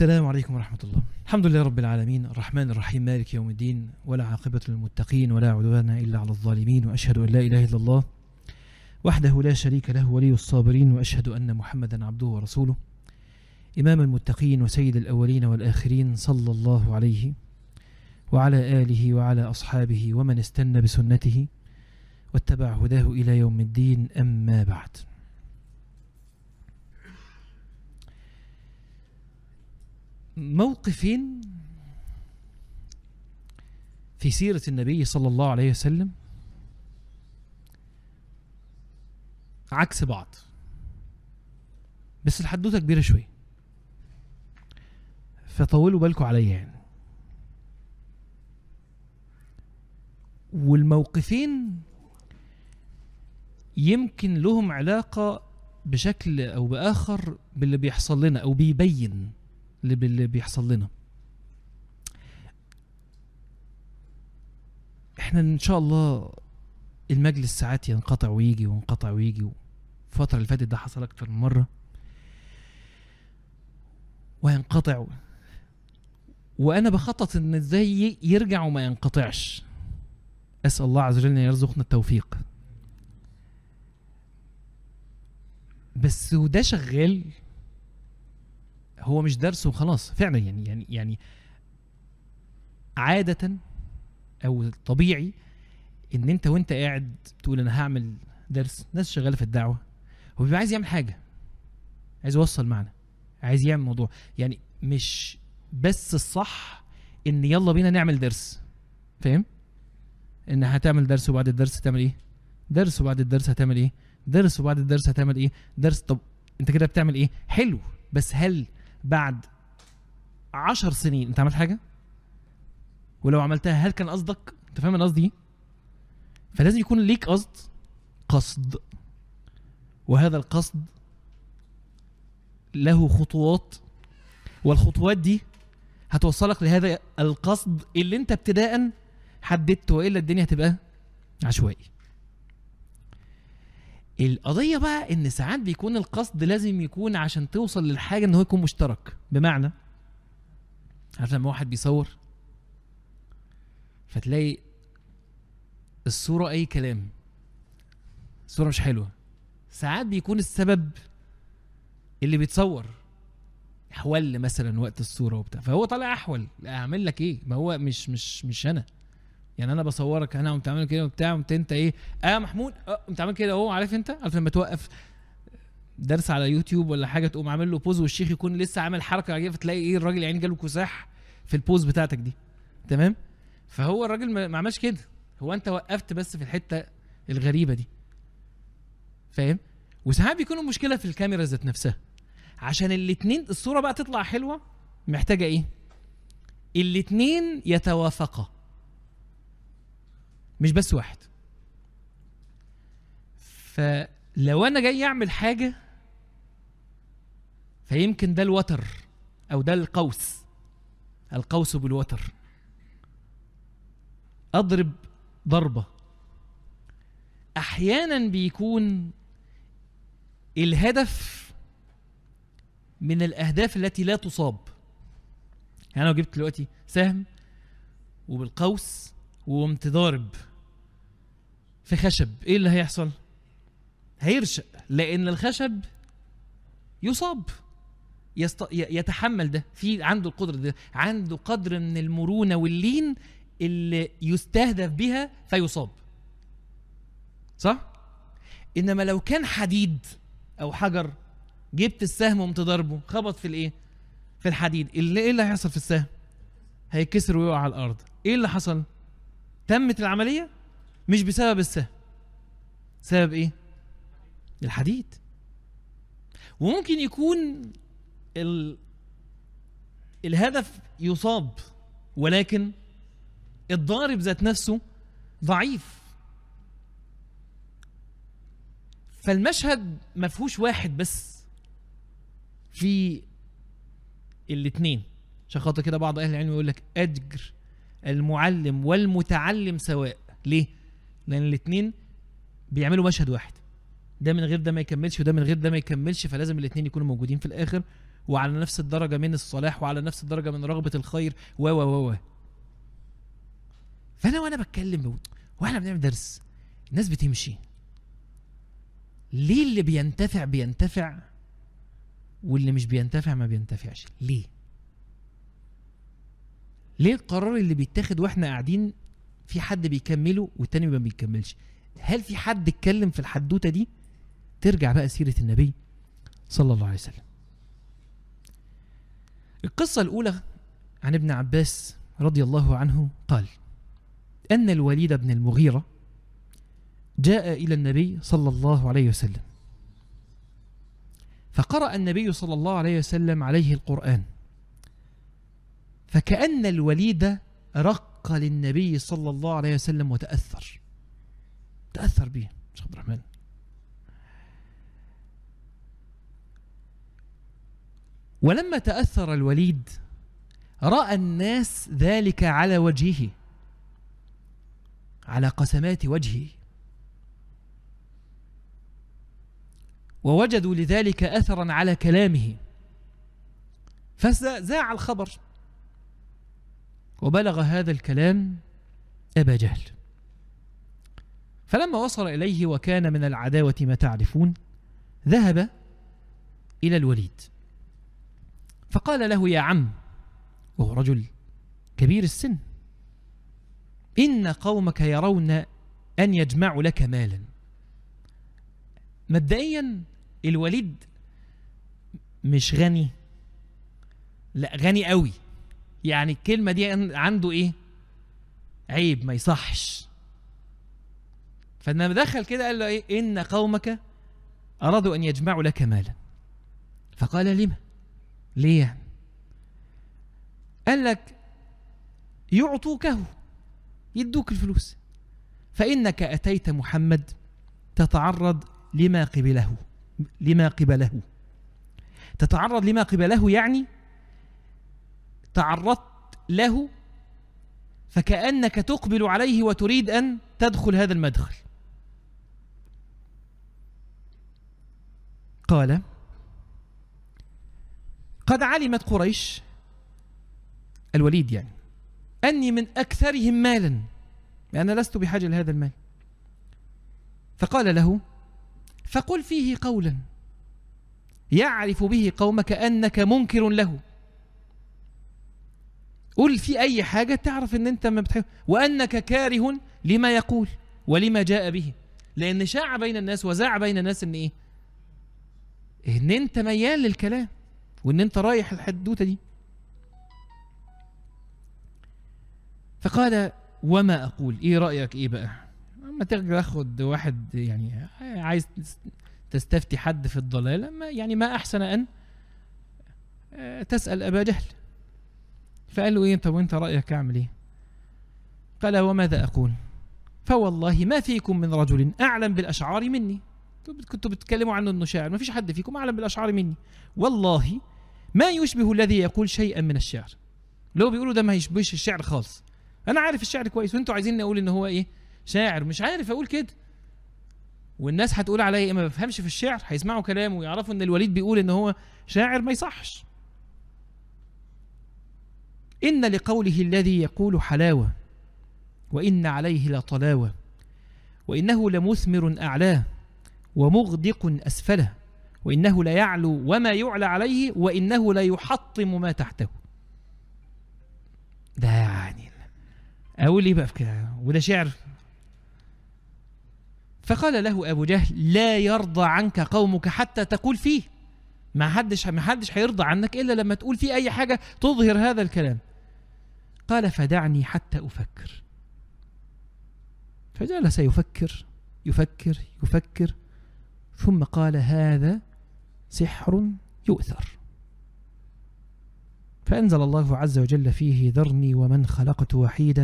السلام عليكم ورحمة الله الحمد لله رب العالمين الرحمن الرحيم مالك يوم الدين ولا عاقبة للمتقين ولا عدوان إلا على الظالمين وأشهد أن لا إله إلا الله وحده لا شريك له ولي الصابرين وأشهد أن محمدا عبده ورسوله إمام المتقين وسيد الأولين والآخرين صلى الله عليه وعلى آله وعلى أصحابه ومن استنى بسنته واتبع هداه إلى يوم الدين أما بعد موقفين في سيرة النبي صلى الله عليه وسلم عكس بعض بس الحدوته كبيرة شوية فطولوا بالكم عليا يعني والموقفين يمكن لهم علاقة بشكل أو بآخر باللي بيحصل لنا أو بيبين اللي باللي بيحصل لنا احنا ان شاء الله المجلس ساعات ينقطع ويجي وينقطع ويجي الفترة اللي فاتت ده حصل أكتر من مرة وينقطع و... وأنا بخطط إن إزاي ي- يرجع وما ينقطعش أسأل الله عز وجل أن يرزقنا التوفيق بس وده شغال هو مش درس وخلاص فعلا يعني يعني يعني عادة أو طبيعي إن أنت وأنت قاعد تقول أنا هعمل درس ناس شغالة في الدعوة هو بيبقى عايز يعمل حاجة عايز يوصل معنى عايز يعمل موضوع يعني مش بس الصح إن يلا بينا نعمل درس فاهم؟ إن هتعمل درس وبعد الدرس هتعمل إيه؟ درس وبعد الدرس هتعمل إيه؟ درس وبعد الدرس هتعمل إيه؟ درس طب أنت كده بتعمل إيه؟ حلو بس هل بعد عشر سنين انت عملت حاجه ولو عملتها هل كان قصدك انت فاهم انا قصدي ايه فلازم يكون ليك قصد قصد وهذا القصد له خطوات والخطوات دي هتوصلك لهذا القصد اللي انت ابتداء حددته والا الدنيا هتبقى عشوائي القضيه بقى ان ساعات بيكون القصد لازم يكون عشان توصل للحاجه ان هو يكون مشترك بمعنى عارف لما واحد بيصور فتلاقي الصوره اي كلام الصوره مش حلوه ساعات بيكون السبب اللي بيتصور احول مثلا وقت الصوره وبتاع فهو طالع احول لا اعمل لك ايه ما هو مش مش مش انا يعني انا بصورك انا قمت عامل كده وبتاع قمت انت ايه اه محمود اه قمت عامل كده اهو عارف انت عارف لما توقف درس على يوتيوب ولا حاجه تقوم عامل له بوز والشيخ يكون لسه عامل حركه عجيبه فتلاقي ايه الراجل يعني جاله كساح في البوز بتاعتك دي تمام فهو الراجل ما ما عملش كده هو انت وقفت بس في الحته الغريبه دي فاهم وساعات بيكون المشكله في الكاميرا ذات نفسها عشان الاتنين الصوره بقى تطلع حلوه محتاجه ايه الاتنين يتوافقا مش بس واحد فلو انا جاي اعمل حاجه فيمكن ده الوتر او ده القوس القوس بالوتر اضرب ضربه احيانا بيكون الهدف من الاهداف التي لا تصاب يعني انا لو جبت دلوقتي سهم وبالقوس وقمت ضارب في خشب ايه اللي هيحصل هيرشق لان الخشب يصاب يست... ي- يتحمل ده في عنده القدره ده عنده قدر من المرونه واللين اللي يستهدف بها فيصاب صح انما لو كان حديد او حجر جبت السهم وقمت ضربه خبط في الايه في الحديد اللي ايه اللي هيحصل في السهم هيكسر ويقع على الارض ايه اللي حصل تمت العمليه مش بسبب السهم سبب ايه الحديد وممكن يكون ال... الهدف يصاب ولكن الضارب ذات نفسه ضعيف فالمشهد ما فيهوش واحد بس في الاتنين عشان خاطر كده بعض اهل العلم يقول لك اجر المعلم والمتعلم سواء ليه لان الاتنين بيعملوا مشهد واحد ده من غير ده ما يكملش وده من غير ده ما يكملش فلازم الاتنين يكونوا موجودين في الاخر وعلى نفس الدرجه من الصلاح وعلى نفس الدرجه من رغبه الخير و و و و فانا وانا بتكلم بقول واحنا بنعمل درس الناس بتمشي ليه اللي بينتفع بينتفع واللي مش بينتفع ما بينتفعش ليه ليه القرار اللي بيتاخد واحنا قاعدين في حد بيكمله والتاني ما بيكملش هل في حد اتكلم في الحدوته دي ترجع بقى سيره النبي صلى الله عليه وسلم القصه الاولى عن ابن عباس رضي الله عنه قال ان الوليد بن المغيره جاء الى النبي صلى الله عليه وسلم فقرأ النبي صلى الله عليه وسلم عليه القرآن فكأن الوليد رق للنبي صلى الله عليه وسلم وتأثر تأثر به شيخ عبد الرحمن ولما تأثر الوليد رأى الناس ذلك على وجهه على قسمات وجهه ووجدوا لذلك اثرا على كلامه فزاع الخبر وبلغ هذا الكلام ابا جهل فلما وصل اليه وكان من العداوه ما تعرفون ذهب الى الوليد فقال له يا عم وهو رجل كبير السن ان قومك يرون ان يجمعوا لك مالا مبدئيا الوليد مش غني لا غني قوي يعني الكلمة دي عنده ايه عيب ما يصحش فلما دخل كده قال له ايه ان قومك ارادوا ان يجمعوا لك مالا فقال لما ليه يعني قال لك يعطوكه يدوك الفلوس فانك اتيت محمد تتعرض لما قبله لما قبله تتعرض لما قبله يعني تعرضت له فكأنك تقبل عليه وتريد أن تدخل هذا المدخل قال قد علمت قريش الوليد يعني أني من أكثرهم مالا أنا لست بحاجة لهذا المال فقال له فقل فيه قولا يعرف به قومك أنك منكر له قل في أي حاجة تعرف أن أنت ما بتحب وأنك كاره لما يقول ولما جاء به لأن شاع بين الناس وزاع بين الناس أن إيه أن أنت ميال للكلام وأن أنت رايح الحدوتة دي فقال وما أقول إيه رأيك إيه بقى اما تاخد واحد يعني عايز تستفتي حد في الضلالة ما يعني ما أحسن أن تسأل أبا جهل فقال له إيه طب وأنت رأيك أعمل إيه قال وماذا أقول فوالله ما فيكم من رجل أعلم بالأشعار مني كنتوا بتتكلموا عنه أنه شاعر ما فيش حد فيكم أعلم بالأشعار مني والله ما يشبه الذي يقول شيئا من الشعر لو بيقولوا ده ما يشبهش الشعر خالص أنا عارف الشعر كويس وأنتوا عايزين أقول إن هو إيه شاعر مش عارف أقول كده والناس هتقول عليا ايه ما بفهمش في الشعر هيسمعوا كلامه ويعرفوا ان الوليد بيقول ان هو شاعر ما يصحش ان لقوله الذي يقول حلاوه وان عليه لطلاوه وانه لمثمر اعلاه ومغدق اسفله وانه ليعلو وما يعلى عليه وانه ليحطم ما تحته ده يعني اقول ايه بقى في كده وده شعر فقال له أبو جهل لا يرضى عنك قومك حتى تقول فيه ما حدش ما حدش هيرضى عنك إلا لما تقول فيه أي حاجة تظهر هذا الكلام قال فدعني حتى أفكر فجلس يفكر يفكر يفكر ثم قال هذا سحر يؤثر فأنزل الله عز وجل فيه ذرني ومن خلقت وحيدا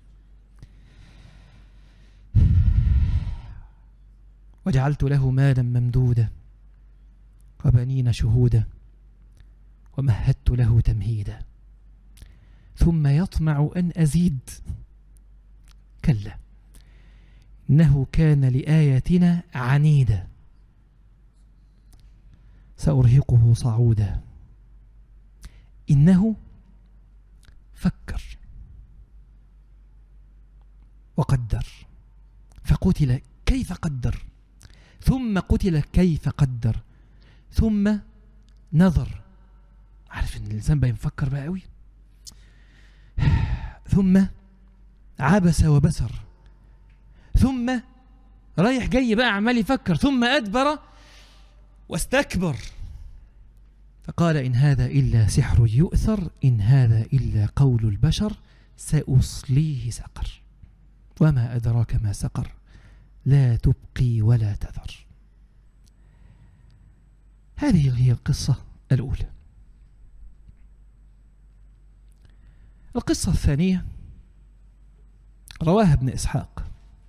وجعلت له مالا ممدودا وبنين شهودا ومهدت له تمهيدا ثم يطمع أن أزيد كلا إنه كان لآياتنا عنيدا سأرهقه صعودا إنه فكر وقدر فقتل كيف قدر ثم قتل كيف قدر ثم نظر عارف ان الانسان بقى يفكر بقى قوي ثم عبس وبسر ثم رايح جاي بقى عمال يفكر ثم ادبر واستكبر فقال ان هذا الا سحر يؤثر ان هذا الا قول البشر ساصليه سقر وما ادراك ما سقر لا تبقي ولا تذر هذه هي القصه الاولى القصة الثانية رواها ابن إسحاق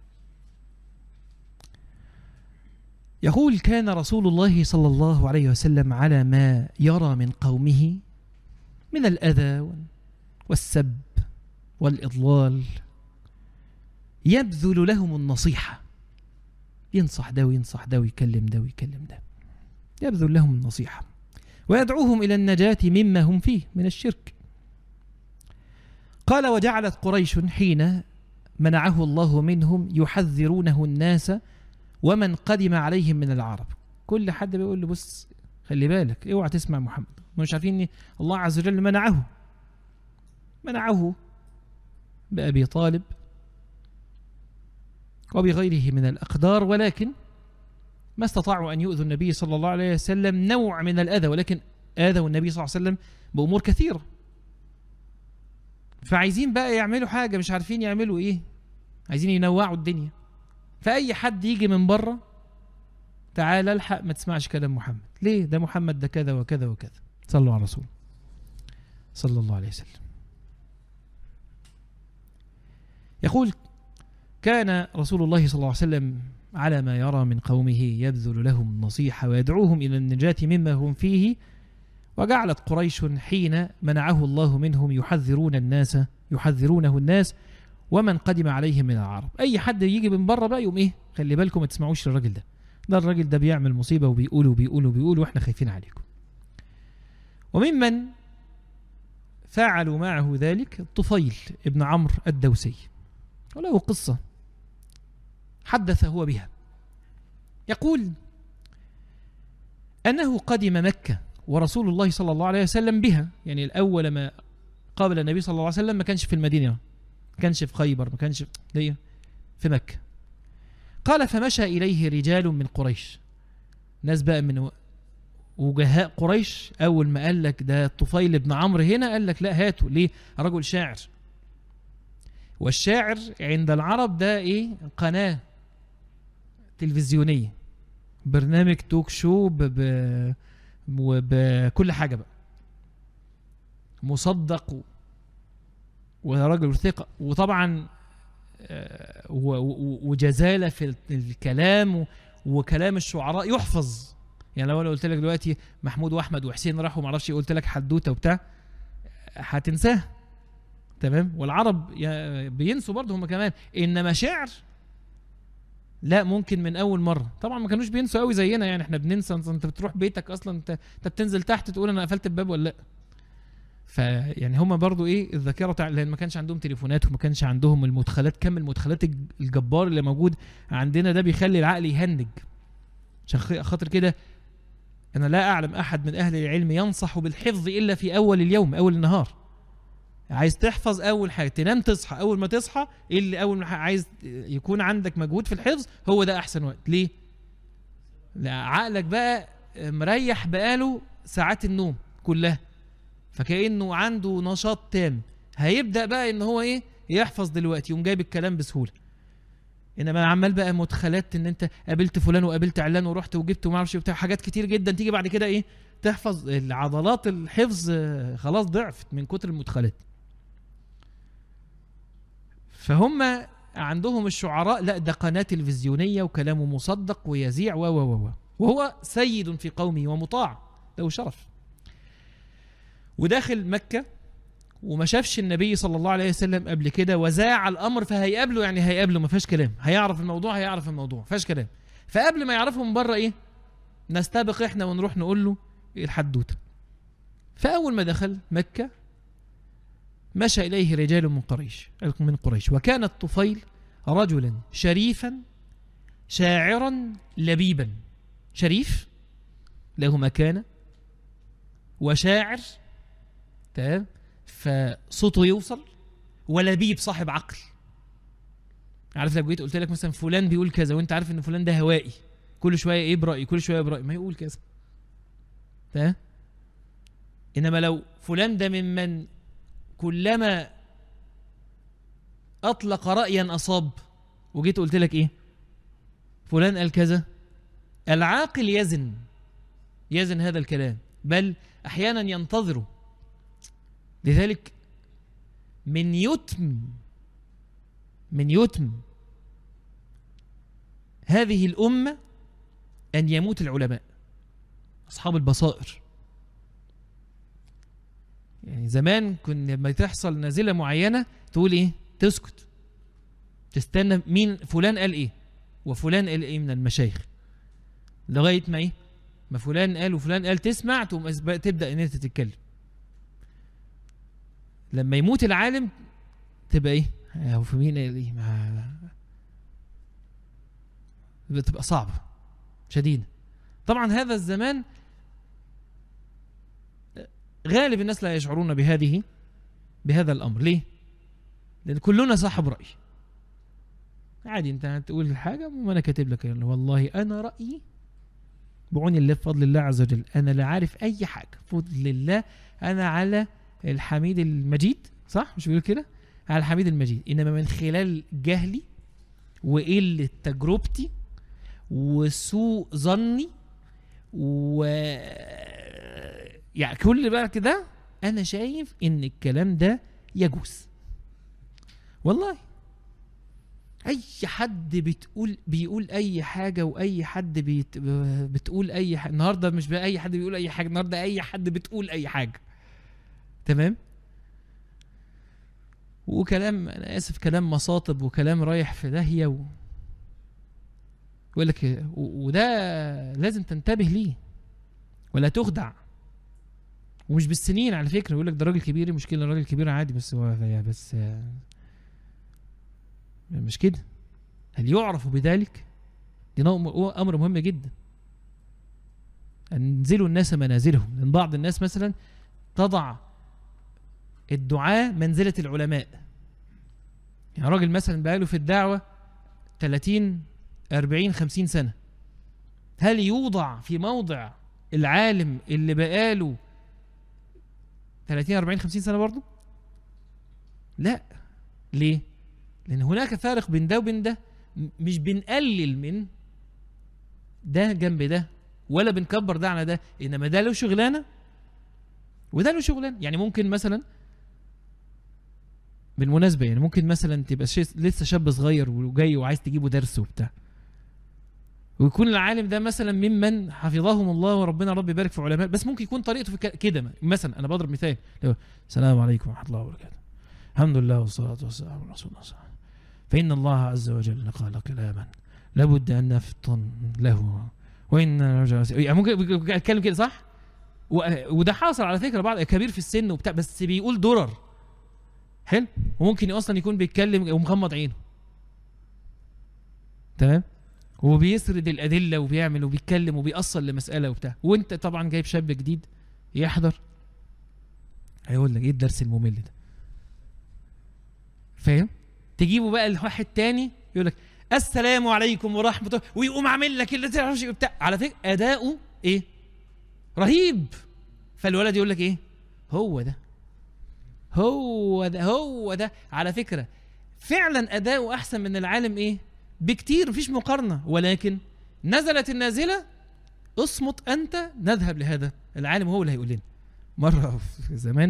يقول كان رسول الله صلى الله عليه وسلم على ما يرى من قومه من الأذى والسب والإضلال يبذل لهم النصيحة ينصح ده وينصح ده ويكلم ده ويكلم ده يبذل لهم النصيحة ويدعوهم إلى النجاة مما هم فيه من الشرك قال وجعلت قريش حين منعه الله منهم يحذرونه الناس ومن قدم عليهم من العرب كل حد بيقول له بص خلي بالك اوعى تسمع محمد مش عارفين ان الله عز وجل منعه منعه بأبي طالب وبغيره من الأقدار ولكن ما استطاعوا أن يؤذوا النبي صلى الله عليه وسلم نوع من الأذى ولكن آذوا النبي صلى الله عليه وسلم بأمور كثيرة فعايزين بقى يعملوا حاجة مش عارفين يعملوا ايه عايزين ينوعوا الدنيا فأي حد يجي من بره تعال الحق ما تسمعش كلام محمد ليه ده محمد ده كذا وكذا وكذا صلوا على رسول صلى الله عليه وسلم يقول كان رسول الله صلى الله عليه وسلم على ما يرى من قومه يبذل لهم النصيحة ويدعوهم إلى النجاة مما هم فيه وجعلت قريش حين منعه الله منهم يحذرون الناس يحذرونه الناس ومن قدم عليهم من العرب اي حد يجي من بره بقى يقوم ايه خلي بالكم ما تسمعوش للراجل ده ده الراجل ده بيعمل مصيبه وبيقول وبيقول وبيقول واحنا خايفين عليكم وممن فعلوا معه ذلك الطفيل ابن عمرو الدوسي وله قصه حدث هو بها يقول انه قدم مكه ورسول الله صلى الله عليه وسلم بها يعني الأول ما قابل النبي صلى الله عليه وسلم ما كانش في المدينة ما كانش في خيبر ما كانش في, في مكة قال فمشى إليه رجال من قريش ناس بقى من وجهاء قريش أول ما قال لك ده الطفيل بن عمرو هنا قال لك لا هاته ليه رجل شاعر والشاعر عند العرب ده ايه قناة تلفزيونية برنامج توك شو ب وبكل حاجة بقى مصدق و... ورجل ثقة وطبعا آه، وجزالة في الكلام وكلام الشعراء يحفظ يعني لو انا قلت لك دلوقتي محمود واحمد وحسين راحوا ما اعرفش قلت لك حدوته وبتاع هتنساه تمام والعرب بينسوا برضه هم كمان انما شعر لا ممكن من اول مره طبعا ما كانوش بينسوا قوي زينا يعني احنا بننسى انت بتروح بيتك اصلا انت انت بتنزل تحت تقول انا قفلت الباب ولا لا فيعني هم برضو ايه الذاكره تع... لان ما كانش عندهم تليفونات وما كانش عندهم المدخلات كم المدخلات الجبار اللي موجود عندنا ده بيخلي العقل يهنج عشان خاطر كده انا لا اعلم احد من اهل العلم ينصح بالحفظ الا في اول اليوم اول النهار عايز تحفظ اول حاجه تنام تصحى اول ما تصحى ايه اللي اول ما عايز يكون عندك مجهود في الحفظ هو ده احسن وقت ليه لا عقلك بقى مريح بقاله ساعات النوم كلها فكانه عنده نشاط تام هيبدا بقى ان هو ايه يحفظ دلوقتي يقوم جايب الكلام بسهوله انما عمال بقى مدخلات ان انت قابلت فلان وقابلت علان ورحت وجبت وما اعرفش بتاع حاجات كتير جدا تيجي بعد كده ايه تحفظ العضلات الحفظ خلاص ضعفت من كتر المدخلات فهم عندهم الشعراء لا ده قناة تلفزيونية وكلامه مصدق ويزيع و و و وهو سيد في قومه ومطاع له شرف وداخل مكة وما شافش النبي صلى الله عليه وسلم قبل كده وزاع الامر فهيقابله يعني هيقابله ما فيهاش كلام هيعرف الموضوع هيعرف الموضوع ما فيهاش كلام فقبل ما يعرفه من بره ايه نستبق احنا ونروح نقول له الحدوته فأول ما دخل مكة مشى إليه رجال من قريش من قريش وكان الطفيل رجلا شريفا شاعرا لبيبا شريف له مكانة وشاعر تمام فصوته يوصل ولبيب صاحب عقل عارف لو جيت قلت لك مثلا فلان بيقول كذا وانت عارف ان فلان ده هوائي كل شويه ايه برأي كل شويه برأي ما يقول كذا تمام انما لو فلان ده ممن كلما اطلق رايا اصاب وجيت قلت لك ايه فلان قال كذا العاقل يزن يزن هذا الكلام بل احيانا ينتظره لذلك من يتم من يتم هذه الامه ان يموت العلماء اصحاب البصائر يعني زمان كن لما تحصل نازله معينه تقول ايه تسكت تستنى مين فلان قال ايه وفلان قال ايه من المشايخ لغايه ما ايه ما فلان قال وفلان قال تسمع تقوم أسب- تبدا ان انت تتكلم لما يموت العالم تبقى ايه هو في مين قال ايه ما بتبقى صعبه شديده طبعا هذا الزمان غالب الناس لا يشعرون بهذه بهذا الامر ليه لان كلنا صاحب راي عادي انت هتقول الحاجه وانا كاتب لك والله انا رايي بعون الله بفضل الله عز وجل انا لا عارف اي حاجه بفضل الله انا على الحميد المجيد صح مش بيقول كده على الحميد المجيد انما من خلال جهلي وقله تجربتي وسوء ظني و يعني كل بقى كده انا شايف ان الكلام ده يجوز والله اي حد بتقول بيقول اي حاجه واي حد بيت بتقول اي حاجه النهارده مش بقى اي حد بيقول اي حاجه النهارده اي حد بتقول اي حاجه تمام وكلام انا اسف كلام مصاطب وكلام رايح في داهيه و... يقول لك و- وده لازم تنتبه ليه ولا تخدع ومش بالسنين على فكره يقول لك ده راجل كبير المشكله الراجل الكبير عادي بس هو بس آه، مش كده هل يعرف بذلك دي نوع- امر مهم جدا انزلوا الناس منازلهم لان بعض الناس مثلا تضع الدعاة منزلة العلماء يعني راجل مثلا بقاله في الدعوة 30 40 50 سنة هل يوضع في موضع العالم اللي بقاله 30 40 50 سنة برضه لا ليه لان هناك فارق بين ده وبين ده م- مش بنقلل من ده جنب ده ولا بنكبر ده على ده انما ده له شغلانه وده له شغلانه يعني ممكن مثلا بالمناسبه يعني ممكن مثلا تبقى شي لسه شاب صغير وجاي وعايز تجيبه درس وبتاع ويكون العالم ده مثلا ممن حفظهم الله وربنا رب يبارك في علماء بس ممكن يكون طريقته في ك- كده مثلا انا بضرب مثال لو السلام عليكم ورحمه الله وبركاته الحمد لله والصلاه والسلام على رسول الله صلى الله عليه وسلم فإن الله عز وجل قال كلاما لابد أن نفطن له وإن يعني ممكن أتكلم كده صح؟ و- وده حاصل على فكرة بعض كبير في السن وبتاع بس بيقول درر حلو وممكن أصلا يكون بيتكلم ومغمض عينه تمام وبيسرد الأدلة وبيعمل وبيتكلم وبيأصل لمسألة وبتاع وأنت طبعا جايب شاب جديد يحضر هيقول لك إيه الدرس الممل ده فاهم؟ تجيبه بقى لواحد تاني يقول لك السلام عليكم ورحمه الله ويقوم عامل لك اللي تعرفش بتاع على فكره اداؤه ايه رهيب فالولد يقول لك ايه هو ده هو ده هو ده على فكره فعلا اداؤه احسن من العالم ايه بكتير مفيش مقارنه ولكن نزلت النازله اصمت انت نذهب لهذا العالم هو اللي هيقول لنا مره في زمان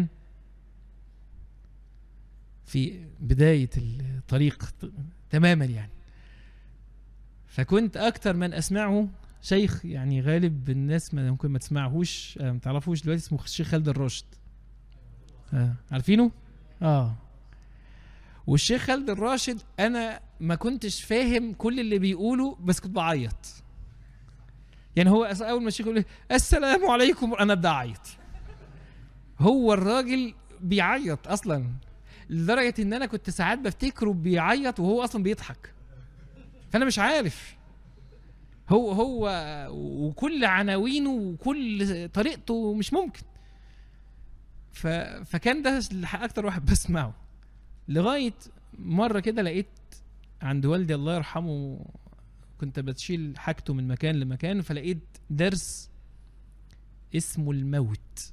في بداية الطريق ت- تماما يعني فكنت أكتر من أسمعه شيخ يعني غالب الناس ما ممكن ما تسمعهوش آه، ما تعرفوش دلوقتي اسمه الشيخ خالد الراشد آه. عارفينه؟ اه والشيخ خالد الراشد انا ما كنتش فاهم كل اللي بيقوله بس كنت بعيط يعني هو أس- اول ما الشيخ يقول لي السلام عليكم انا ابدا اعيط هو الراجل بيعيط اصلا لدرجه ان انا كنت ساعات بفتكره بيعيط وهو اصلا بيضحك فانا مش عارف هو هو وكل عناوينه وكل طريقته مش ممكن ف فكان ده اكتر واحد بسمعه لغايه مره كده لقيت عند والدي الله يرحمه كنت بتشيل حاجته من مكان لمكان فلقيت درس اسمه الموت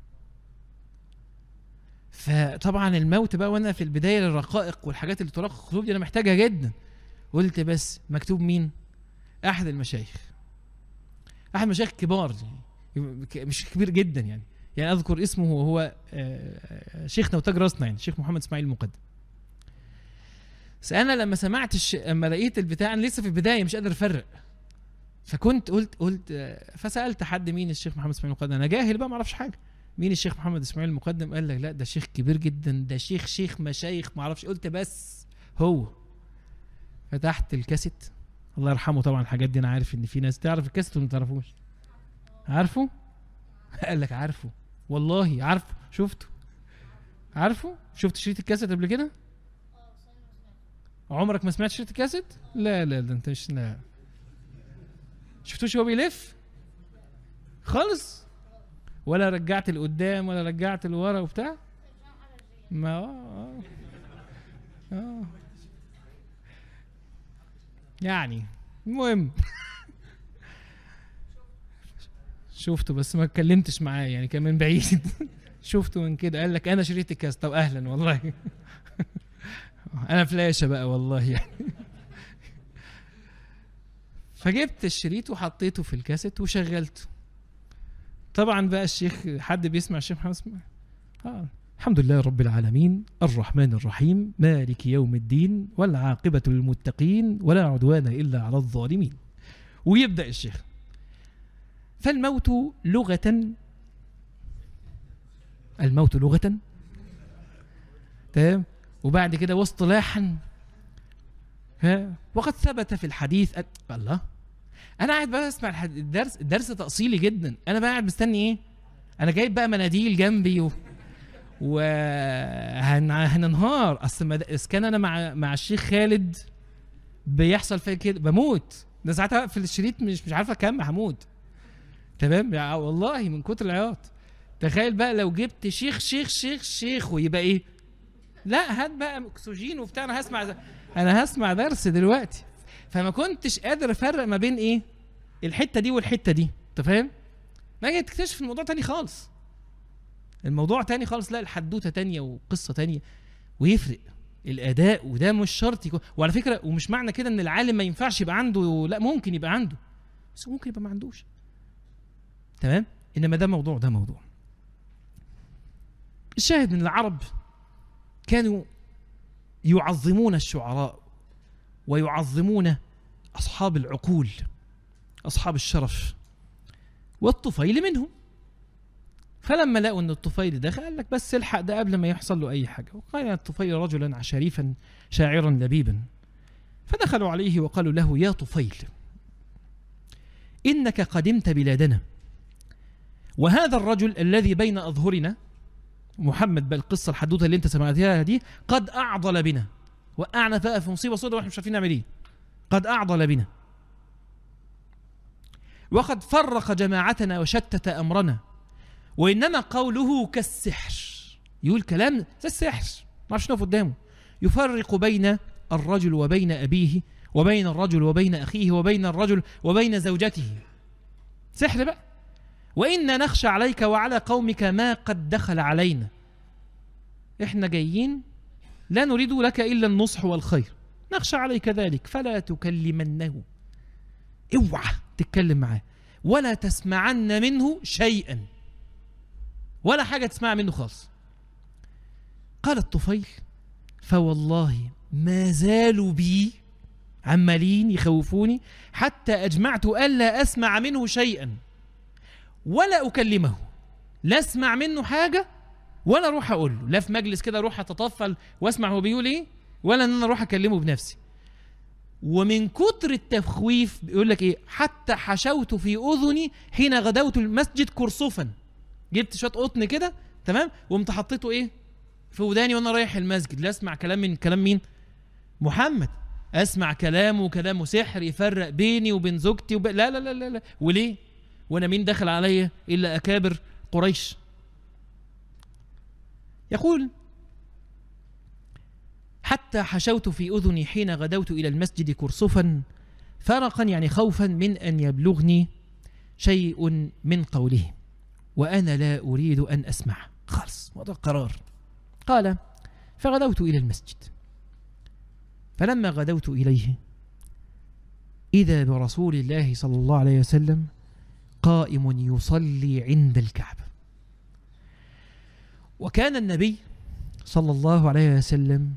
فطبعا الموت بقى وانا في البدايه للرقائق والحاجات اللي ترقق القلوب دي انا محتاجها جدا قلت بس مكتوب مين احد المشايخ احد المشايخ كبار مش كبير جدا يعني يعني اذكر اسمه وهو شيخنا وتاج راسنا يعني الشيخ محمد اسماعيل المقدم بس انا لما سمعت الش... لما لقيت البتاع انا لسه في البدايه مش قادر افرق فكنت قلت قلت فسالت حد مين الشيخ محمد اسماعيل المقدم انا جاهل بقى ما اعرفش حاجه مين الشيخ محمد اسماعيل المقدم قال لك لا ده شيخ كبير جدا ده شيخ شيخ مشايخ ما اعرفش قلت بس هو فتحت الكاسيت الله يرحمه طبعا الحاجات دي انا عارف ان في ناس تعرف الكاسيت ولا ما تعرفوش عارفه قال لك عارفه والله عارفه شفته عارفه شفت شريط الكاسيت قبل كده عمرك ما سمعت شريط الكاسيت لا لا ده انت مش لا شفتوش هو بيلف خالص ولا رجعت لقدام ولا رجعت لورا وبتاع ما اه اه يعني المهم شفته بس ما اتكلمتش معاه يعني كان من بعيد شفته من كده قال لك انا شريت الكاس طب اهلا والله انا فلاشه بقى والله يعني فجبت الشريط وحطيته في الكاسيت وشغلته طبعا بقى الشيخ حد بيسمع الشيخ محمد اسماعيل آه. الحمد لله رب العالمين الرحمن الرحيم مالك يوم الدين والعاقبة للمتقين ولا عدوان إلا على الظالمين ويبدأ الشيخ فالموت لغة الموت لغة تمام وبعد كده واصطلاحا ها وقد ثبت في الحديث أ... الله انا قاعد بقى اسمع الدرس الدرس تأصيلي جدا انا بقى قاعد مستني ايه انا جايب بقى مناديل جنبي و... وهننهار اصل مد... كان انا مع مع الشيخ خالد بيحصل فيا كده بموت ده ساعتها في الشريط مش مش عارف اكمل هموت تمام يعني والله من كتر العياط تخيل بقى لو جبت شيخ شيخ شيخ شيخ ويبقى ايه لا هات بقى اكسجين وبتاع انا هسمع انا هسمع درس دلوقتي فما كنتش قادر افرق ما بين ايه الحته دي والحته دي انت فاهم ما تكتشف الموضوع تاني خالص الموضوع تاني خالص لا الحدوته تانية وقصه تانية ويفرق الاداء وده مش شرط يكون وعلى فكره ومش معنى كده ان العالم ما ينفعش يبقى عنده لا ممكن يبقى عنده بس ممكن يبقى ما عندوش تمام انما ده موضوع ده موضوع الشاهد من العرب كانوا يعظمون الشعراء ويعظمون اصحاب العقول اصحاب الشرف والطفيل منهم فلما لقوا ان الطفيل دخل قال لك بس الحق ده قبل ما يحصل له اي حاجه وكان الطفيل رجلا شريفا شاعرا لبيبا فدخلوا عليه وقالوا له يا طفيل انك قدمت بلادنا وهذا الرجل الذي بين اظهرنا محمد بقى القصه الحدوته اللي انت سمعتها دي قد اعضل بنا وقعنا بقى في مصيبه سوداء واحنا مش عارفين نعمل ايه قد اعضل بنا وقد فرق جماعتنا وشتت امرنا وانما قوله كالسحر يقول كلام زي السحر ما اعرفش نقف قدامه يفرق بين الرجل وبين ابيه وبين الرجل وبين اخيه وبين الرجل وبين زوجته سحر بقى وإنا نخشى عليك وعلى قومك ما قد دخل علينا احنا جايين لا نريد لك إلا النصح والخير نخشى عليك ذلك فلا تكلمنه اوعى تتكلم معاه ولا تسمعن منه شيئا ولا حاجة تسمع منه خالص قال الطفيل فوالله ما زالوا بي عمالين يخوفوني حتى أجمعت ألا أسمع منه شيئا ولا أكلمه لا أسمع منه حاجة ولا أروح أقول له لا في مجلس كده أروح أتطفل وأسمع هو بيقول إيه ولا إن أنا أروح أكلمه بنفسي ومن كتر التخويف بيقول لك إيه حتى حشوت في أذني حين غدوت المسجد كرسفا جبت شوية قطن كده تمام وقمت حطيته ايه في وداني وانا رايح المسجد لا اسمع كلام من كلام مين محمد اسمع كلامه وكلامه سحر يفرق بيني وبين زوجتي وب... لا, لا لا لا لا وليه وانا مين دخل عليا الا اكابر قريش يقول حتى حشوت في اذني حين غدوت الى المسجد كرسفا فرقا يعني خوفا من ان يبلغني شيء من قوله وانا لا اريد ان اسمع خالص وضع قرار قال فغدوت الى المسجد فلما غدوت اليه اذا برسول الله صلى الله عليه وسلم قائم يصلي عند الكعبه وكان النبي صلى الله عليه وسلم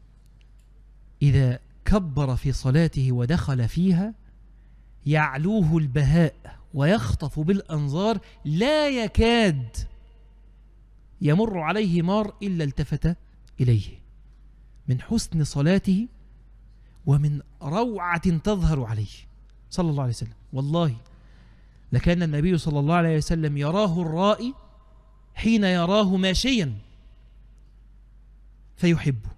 إذا كبر في صلاته ودخل فيها يعلوه البهاء ويخطف بالأنظار لا يكاد يمر عليه مار إلا التفت إليه من حسن صلاته ومن روعة تظهر عليه صلى الله عليه وسلم والله لكان النبي صلى الله عليه وسلم يراه الرائي حين يراه ماشيا فيحبه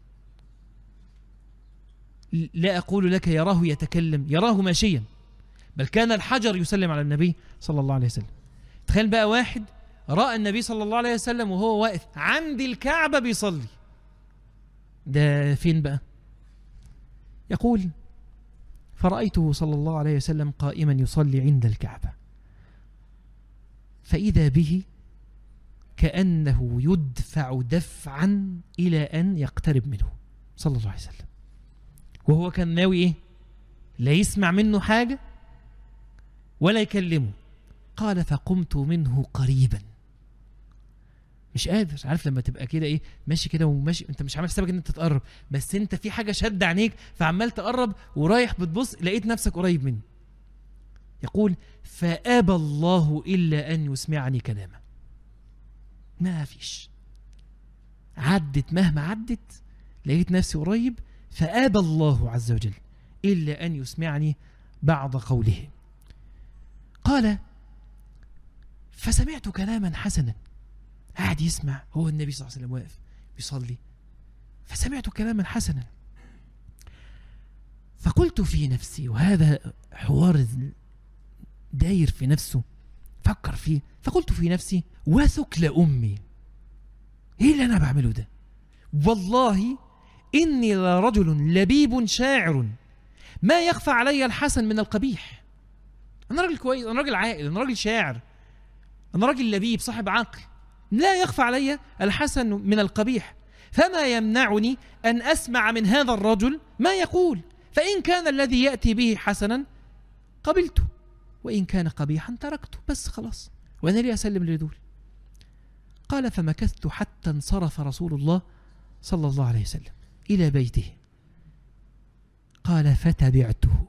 لا أقول لك يراه يتكلم يراه ماشيا بل كان الحجر يسلم على النبي صلى الله عليه وسلم تخيل بقى واحد رأى النبي صلى الله عليه وسلم وهو واقف عند الكعبة بيصلي ده فين بقى يقول فرأيته صلى الله عليه وسلم قائما يصلي عند الكعبة فإذا به كأنه يدفع دفعا إلى أن يقترب منه صلى الله عليه وسلم وهو كان ناوي إيه لا يسمع منه حاجة ولا يكلمه قال فقمت منه قريبا مش قادر عارف لما تبقى كده ايه ماشي كده وماشي انت مش عامل حسابك ان انت تقرب بس انت في حاجه شد عينيك فعمال تقرب ورايح بتبص لقيت نفسك قريب مني يقول فابى الله الا ان يسمعني كلامه ما فيش عدت مهما عدت لقيت نفسي قريب فابى الله عز وجل الا ان يسمعني بعض قوله قال فسمعت كلاما حسنا قاعد يسمع هو النبي صلى الله عليه وسلم واقف بيصلي فسمعت كلاما حسنا فقلت في نفسي وهذا حوار داير في نفسه فكر فيه فقلت في نفسي وثكل امي ايه اللي انا بعمله ده والله اني لرجل لبيب شاعر ما يخفى علي الحسن من القبيح انا راجل كويس انا راجل عاقل انا راجل شاعر انا راجل لبيب صاحب عقل لا يخفى علي الحسن من القبيح فما يمنعني ان اسمع من هذا الرجل ما يقول فان كان الذي ياتي به حسنا قبلته وان كان قبيحا تركته بس خلاص وانا لي اسلم لدول قال فمكثت حتى انصرف رسول الله صلى الله عليه وسلم الى بيته قال فتبعته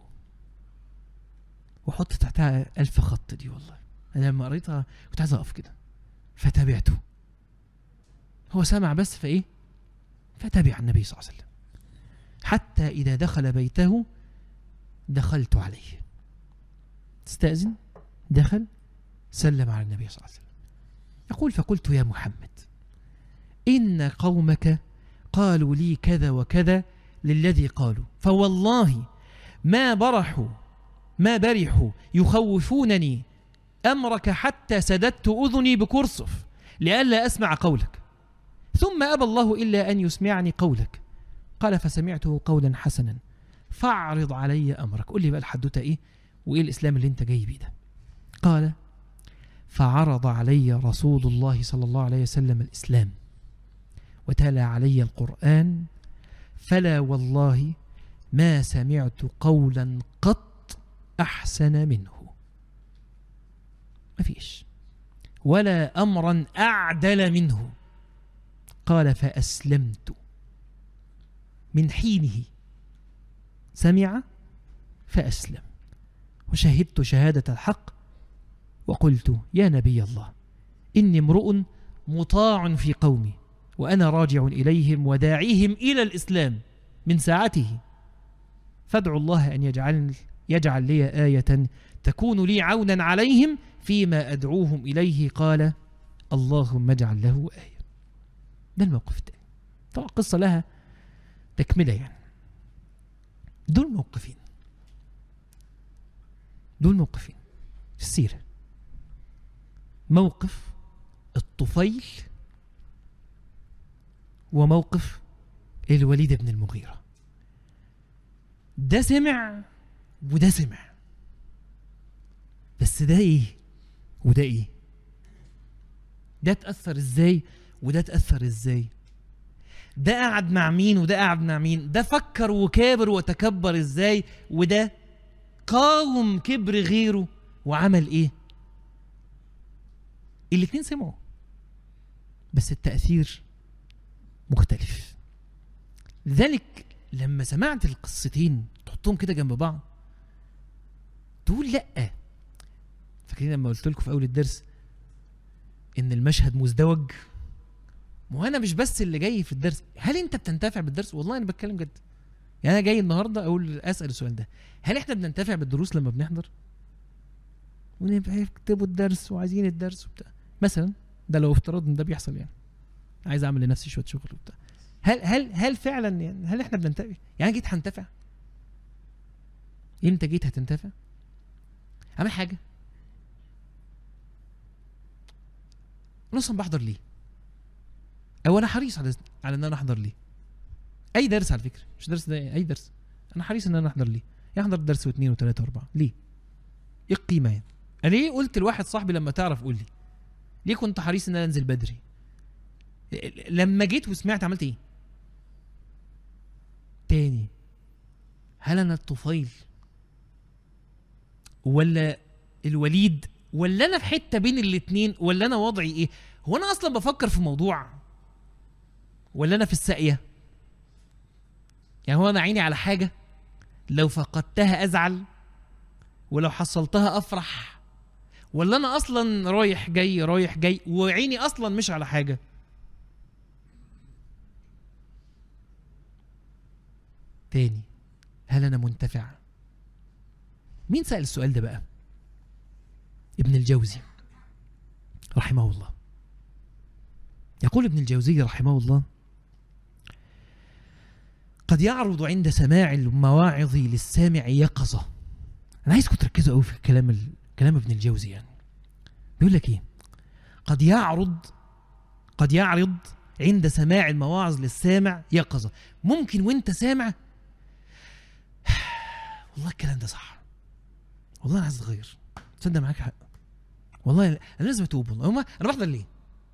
وحط تحتها ألف خط دي والله أنا لما قريتها كنت عايز أقف كده فتبعته هو سمع بس فإيه فتبع النبي صلى الله عليه وسلم حتى إذا دخل بيته دخلت عليه استأذن دخل سلم على النبي صلى الله عليه وسلم يقول فقلت يا محمد إن قومك قالوا لي كذا وكذا للذي قالوا فوالله ما برحوا ما برحوا يخوفونني أمرك حتى سددت أذني بكرسف لئلا أسمع قولك ثم أبى الله إلا أن يسمعني قولك قال فسمعته قولا حسنا فاعرض علي أمرك قل لي بقى الحدوتة إيه وإيه الإسلام اللي أنت جاي بيه ده قال فعرض علي رسول الله صلى الله عليه وسلم الإسلام وتلا علي القرآن فلا والله ما سمعت قولا قط أحسن منه ما فيش ولا أمرا أعدل منه قال فأسلمت من حينه سمع فأسلم وشهدت شهادة الحق وقلت يا نبي الله إني امرؤ مطاع في قومي وأنا راجع إليهم وداعيهم إلى الإسلام من ساعته فادعوا الله أن يجعل, يجعل لي آية تكون لي عونا عليهم فيما أدعوهم إليه قال اللهم اجعل له آية ده الموقف الثاني طبعا القصة لها تكملة يعني دول موقفين دول موقفين في السيرة موقف الطفيل وموقف الوليد بن المغيرة ده سمع وده سمع بس ده ايه وده ايه ده اتأثر ازاي وده اتأثر ازاي ده قعد مع مين وده قعد مع مين ده فكر وكابر وتكبر ازاي وده قاوم كبر غيره وعمل ايه الاتنين سمعوا بس التأثير مختلف لذلك لما سمعت القصتين تحطهم كده جنب بعض تقول لا فاكرين لما قلت لكم في اول الدرس ان المشهد مزدوج ما هو انا مش بس اللي جاي في الدرس هل انت بتنتفع بالدرس والله انا بتكلم جد يعني انا جاي النهارده اقول اسال السؤال ده هل احنا بننتفع بالدروس لما بنحضر ونبقى يكتبوا الدرس وعايزين الدرس وبتاع مثلا ده لو افترض ان ده بيحصل يعني عايز اعمل لنفسي شويه شغل وبتاع هل هل هل فعلا يعني هل احنا بننتفع يعني جيت هنتفع انت جيت هتنتفع عمل حاجه انا اصلا بحضر ليه او انا حريص على على ان انا احضر ليه اي درس على فكره مش درس ده اي درس انا حريص ان انا احضر ليه يعني احضر درس واثنين وثلاثه واربعه ليه ايه القيمه يعني انا ليه قلت لواحد صاحبي لما تعرف قول لي ليه كنت حريص ان انا انزل بدري لما جيت وسمعت عملت ايه تاني هل انا الطفيل ولا الوليد ولا انا في حته بين الاتنين ولا انا وضعي ايه هو انا اصلا بفكر في موضوع ولا انا في الساقيه يعني هو انا عيني على حاجه لو فقدتها ازعل ولو حصلتها افرح ولا انا اصلا رايح جاي رايح جاي وعيني اصلا مش على حاجه تاني هل انا منتفع مين سأل السؤال ده بقى ابن الجوزي رحمه الله يقول ابن الجوزي رحمه الله قد يعرض عند سماع المواعظ للسامع يقظة أنا عايزكم تركزوا قوي في كلام ال... كلام ابن الجوزي يعني بيقول لك إيه قد يعرض قد يعرض عند سماع المواعظ للسامع يقظة ممكن وانت سامع والله الكلام ده صح والله انا عايز اتغير تصدق معاك حق والله انا لازم اتوب والله هما انا بحضر ليه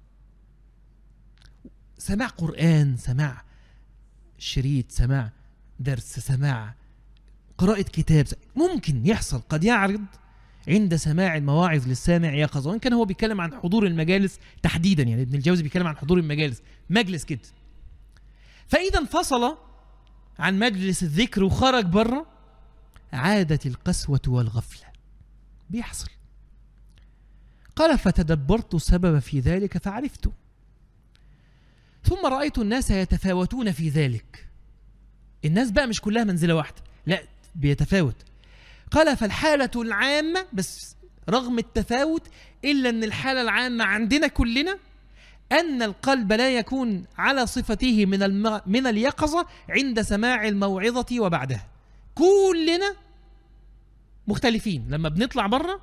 سماع قران سماع شريط سماع درس سماع قراءة كتاب ممكن يحصل قد يعرض عند سماع المواعظ للسامع يقظة وإن كان هو بيتكلم عن حضور المجالس تحديدا يعني ابن الجوزي بيتكلم عن حضور المجالس مجلس كده فإذا انفصل عن مجلس الذكر وخرج بره عادت القسوة والغفلة بيحصل قال فتدبرت السبب في ذلك فعرفت ثم رأيت الناس يتفاوتون في ذلك الناس بقى مش كلها منزلة واحدة لا بيتفاوت قال فالحالة العامة بس رغم التفاوت إلا أن الحالة العامة عندنا كلنا أن القلب لا يكون على صفته من الم... من اليقظة عند سماع الموعظة وبعدها كلنا مختلفين لما بنطلع بره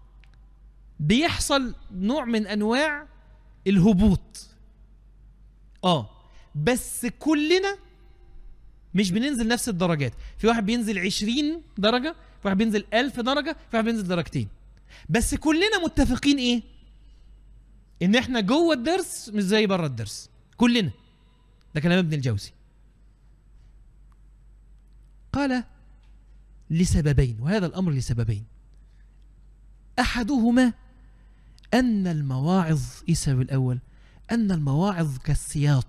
بيحصل نوع من انواع الهبوط اه بس كلنا مش بننزل نفس الدرجات في واحد بينزل 20 درجة في واحد بينزل 1000 درجة في واحد بينزل درجتين بس كلنا متفقين ايه ان احنا جوه الدرس مش زي بره الدرس كلنا ده كلام ابن الجوزي قال لسببين وهذا الامر لسببين احدهما ان المواعظ ايه السبب الاول ان المواعظ كالسياط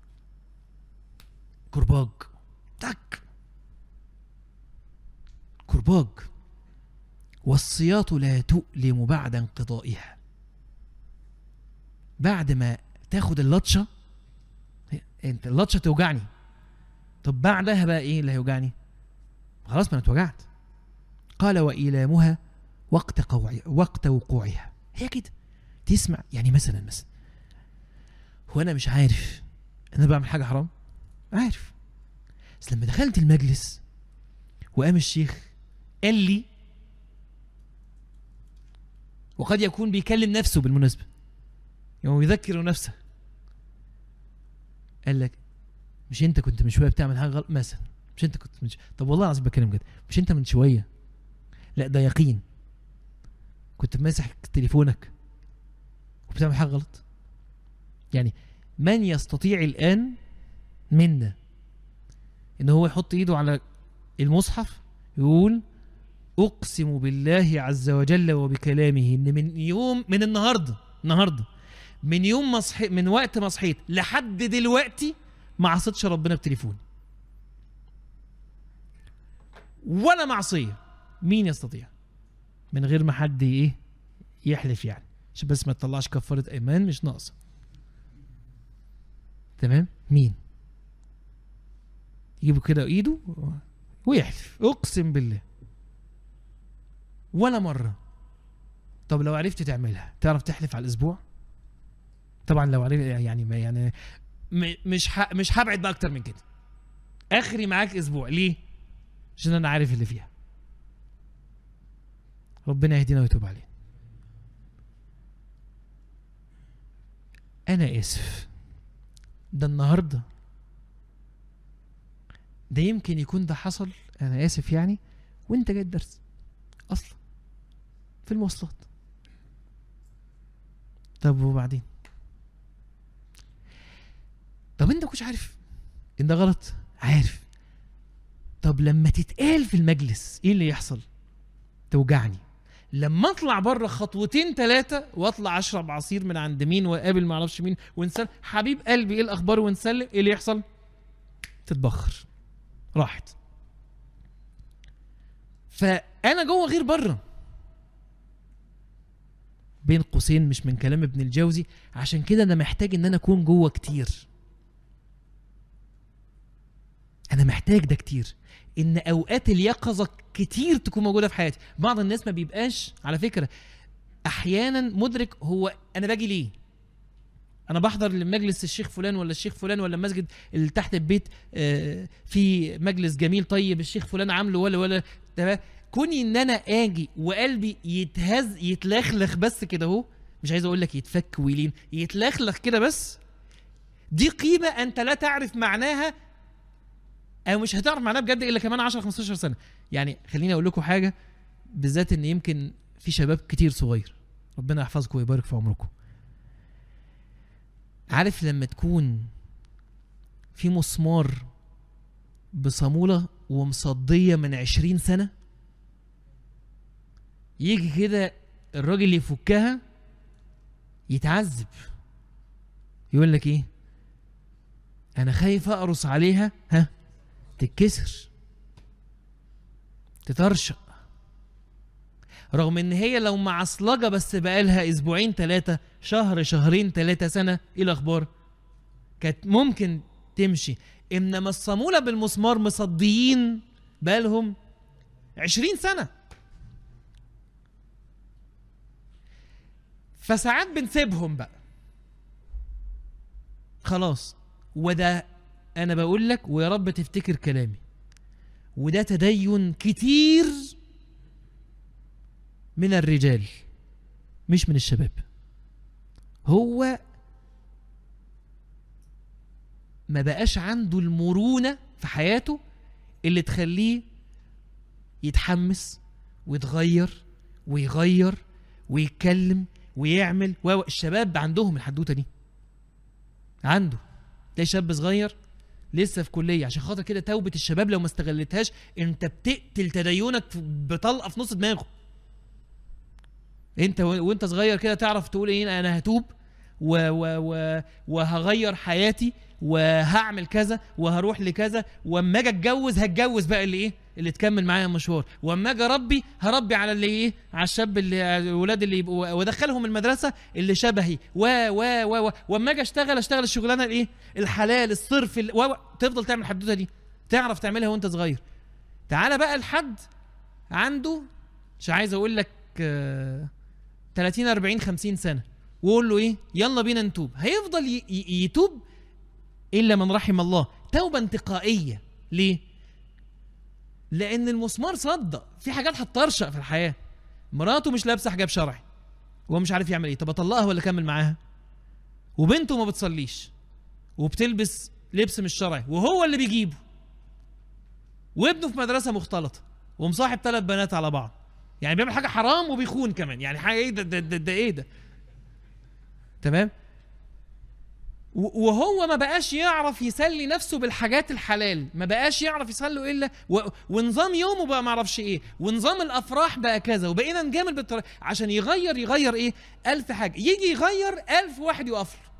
كرباج تك كرباج والسياط لا تؤلم بعد انقضائها بعد ما تاخد اللطشه انت اللطشه توجعني طب بعدها بقى ايه اللي هيوجعني خلاص ما انا اتوجعت قال وإيلامها وقت قوع وقت وقوعها هي كده تسمع يعني مثلا مثلا هو انا مش عارف انا بعمل حاجه حرام عارف بس لما دخلت المجلس وقام الشيخ قال لي وقد يكون بيكلم نفسه بالمناسبه يعني يذكر نفسه قال لك مش انت كنت من شويه بتعمل حاجه غلط مثلا مش انت كنت من ش... طب والله العظيم بتكلم جد مش انت من شويه لا ده يقين كنت ماسح تليفونك وبتعمل حاجه غلط يعني من يستطيع الان منا ان هو يحط ايده على المصحف يقول اقسم بالله عز وجل وبكلامه ان من يوم من النهارده النهارده من يوم ما صحيت من وقت ما صحيت لحد دلوقتي ما عصيتش ربنا بتليفوني ولا معصيه مين يستطيع من غير ما حد ايه يحلف يعني عشان بس ما تطلعش كفاره ايمان مش ناقصه تمام مين يجيبوا كده ايده ويحلف اقسم بالله ولا مره طب لو عرفت تعملها تعرف تحلف على الاسبوع طبعا لو عرفت يعني ما يعني م- مش ح... مش هبعد بقى اكتر من كده اخري معاك اسبوع ليه عشان انا عارف اللي فيها ربنا يهدينا ويتوب علينا انا اسف ده النهارده ده يمكن يكون ده حصل انا اسف يعني وانت جاي الدرس اصلا في المواصلات طب وبعدين طب انت كنتش عارف ان ده غلط عارف طب لما تتقال في المجلس ايه اللي يحصل توجعني لما اطلع بره خطوتين ثلاثه واطلع اشرب عصير من عند مين واقابل ما اعرفش مين ونسلم حبيب قلبي ايه الاخبار ونسلم ايه اللي يحصل تتبخر راحت فانا جوه غير بره بين قوسين مش من كلام ابن الجوزي عشان كده انا محتاج ان انا اكون جوه كتير انا محتاج ده كتير ان اوقات اليقظه كتير تكون موجوده في حياتي بعض الناس ما بيبقاش على فكره احيانا مدرك هو انا باجي ليه انا بحضر لمجلس الشيخ فلان ولا الشيخ فلان ولا المسجد اللي تحت البيت آه، في مجلس جميل طيب الشيخ فلان عامله ولا ولا تمام كوني ان انا اجي وقلبي يتهز يتلخلخ بس كده اهو مش عايز اقول لك يتفك ويلين يتلخلخ كده بس دي قيمه انت لا تعرف معناها او مش هتعرف معناها بجد الا كمان 10 15 سنه يعني خليني اقول لكم حاجه بالذات ان يمكن في شباب كتير صغير ربنا يحفظكم ويبارك في عمركم عارف لما تكون في مسمار بصامولة ومصدية من عشرين سنة يجي كده الراجل يفكها يتعذب يقول لك ايه انا خايف اقرص عليها ها تتكسر تطرشق رغم ان هي لو معصلجه بس بقالها اسبوعين ثلاثه شهر شهرين ثلاثه سنه ايه الاخبار كانت ممكن تمشي انما الصاموله بالمسمار مصديين بقالهم عشرين سنه فساعات بنسيبهم بقى خلاص وده انا بقول لك ويا رب تفتكر كلامي وده تدين كتير من الرجال مش من الشباب هو ما بقاش عنده المرونة في حياته اللي تخليه يتحمس ويتغير ويغير ويتكلم ويعمل و الشباب عندهم الحدوته دي عنده تلاقي شاب صغير لسه في كليه عشان خاطر كده توبه الشباب لو ما استغلتهاش انت بتقتل تدينك بطلقه في نص دماغه انت و... وانت صغير كده تعرف تقول ايه انا هتوب و... و... و... وهغير حياتي وهعمل كذا وهروح لكذا واما اجي اتجوز هتجوز بقى اللي ايه اللي تكمل معايا المشوار واما اجي اربي هربي على اللي ايه على الشاب اللي الولاد اللي يبقوا وادخلهم المدرسه اللي شبهي و و و و واما اجي اشتغل اشتغل الشغلانه الايه الحلال الصرف ال... و... و... تفضل تعمل الحدوته دي تعرف تعملها وانت صغير تعالى بقى لحد عنده مش عايز اقول لك آه... 30 40 50 سنه وقول له ايه يلا بينا نتوب هيفضل ي- ي- يتوب الا من رحم الله توبه انتقائيه ليه لان المسمار صدق في حاجات هتطرشق في الحياه مراته مش لابسه حجاب شرعي وهو مش عارف يعمل ايه طب اطلقها ولا اكمل معاها وبنته ما بتصليش وبتلبس لبس مش شرعي وهو اللي بيجيبه وابنه في مدرسه مختلطه ومصاحب ثلاث بنات على بعض يعني بيعمل حاجه حرام وبيخون كمان يعني حاجه ايه ده ده, ده, ده ايه ده تمام و- وهو ما بقاش يعرف يسلي نفسه بالحاجات الحلال ما بقاش يعرف يسلي الا و... ونظام يومه بقى ما اعرفش ايه ونظام الافراح بقى كذا وبقينا نجامل بالطريقه عشان يغير يغير ايه ألف حاجه يجي يغير ألف واحد يقف له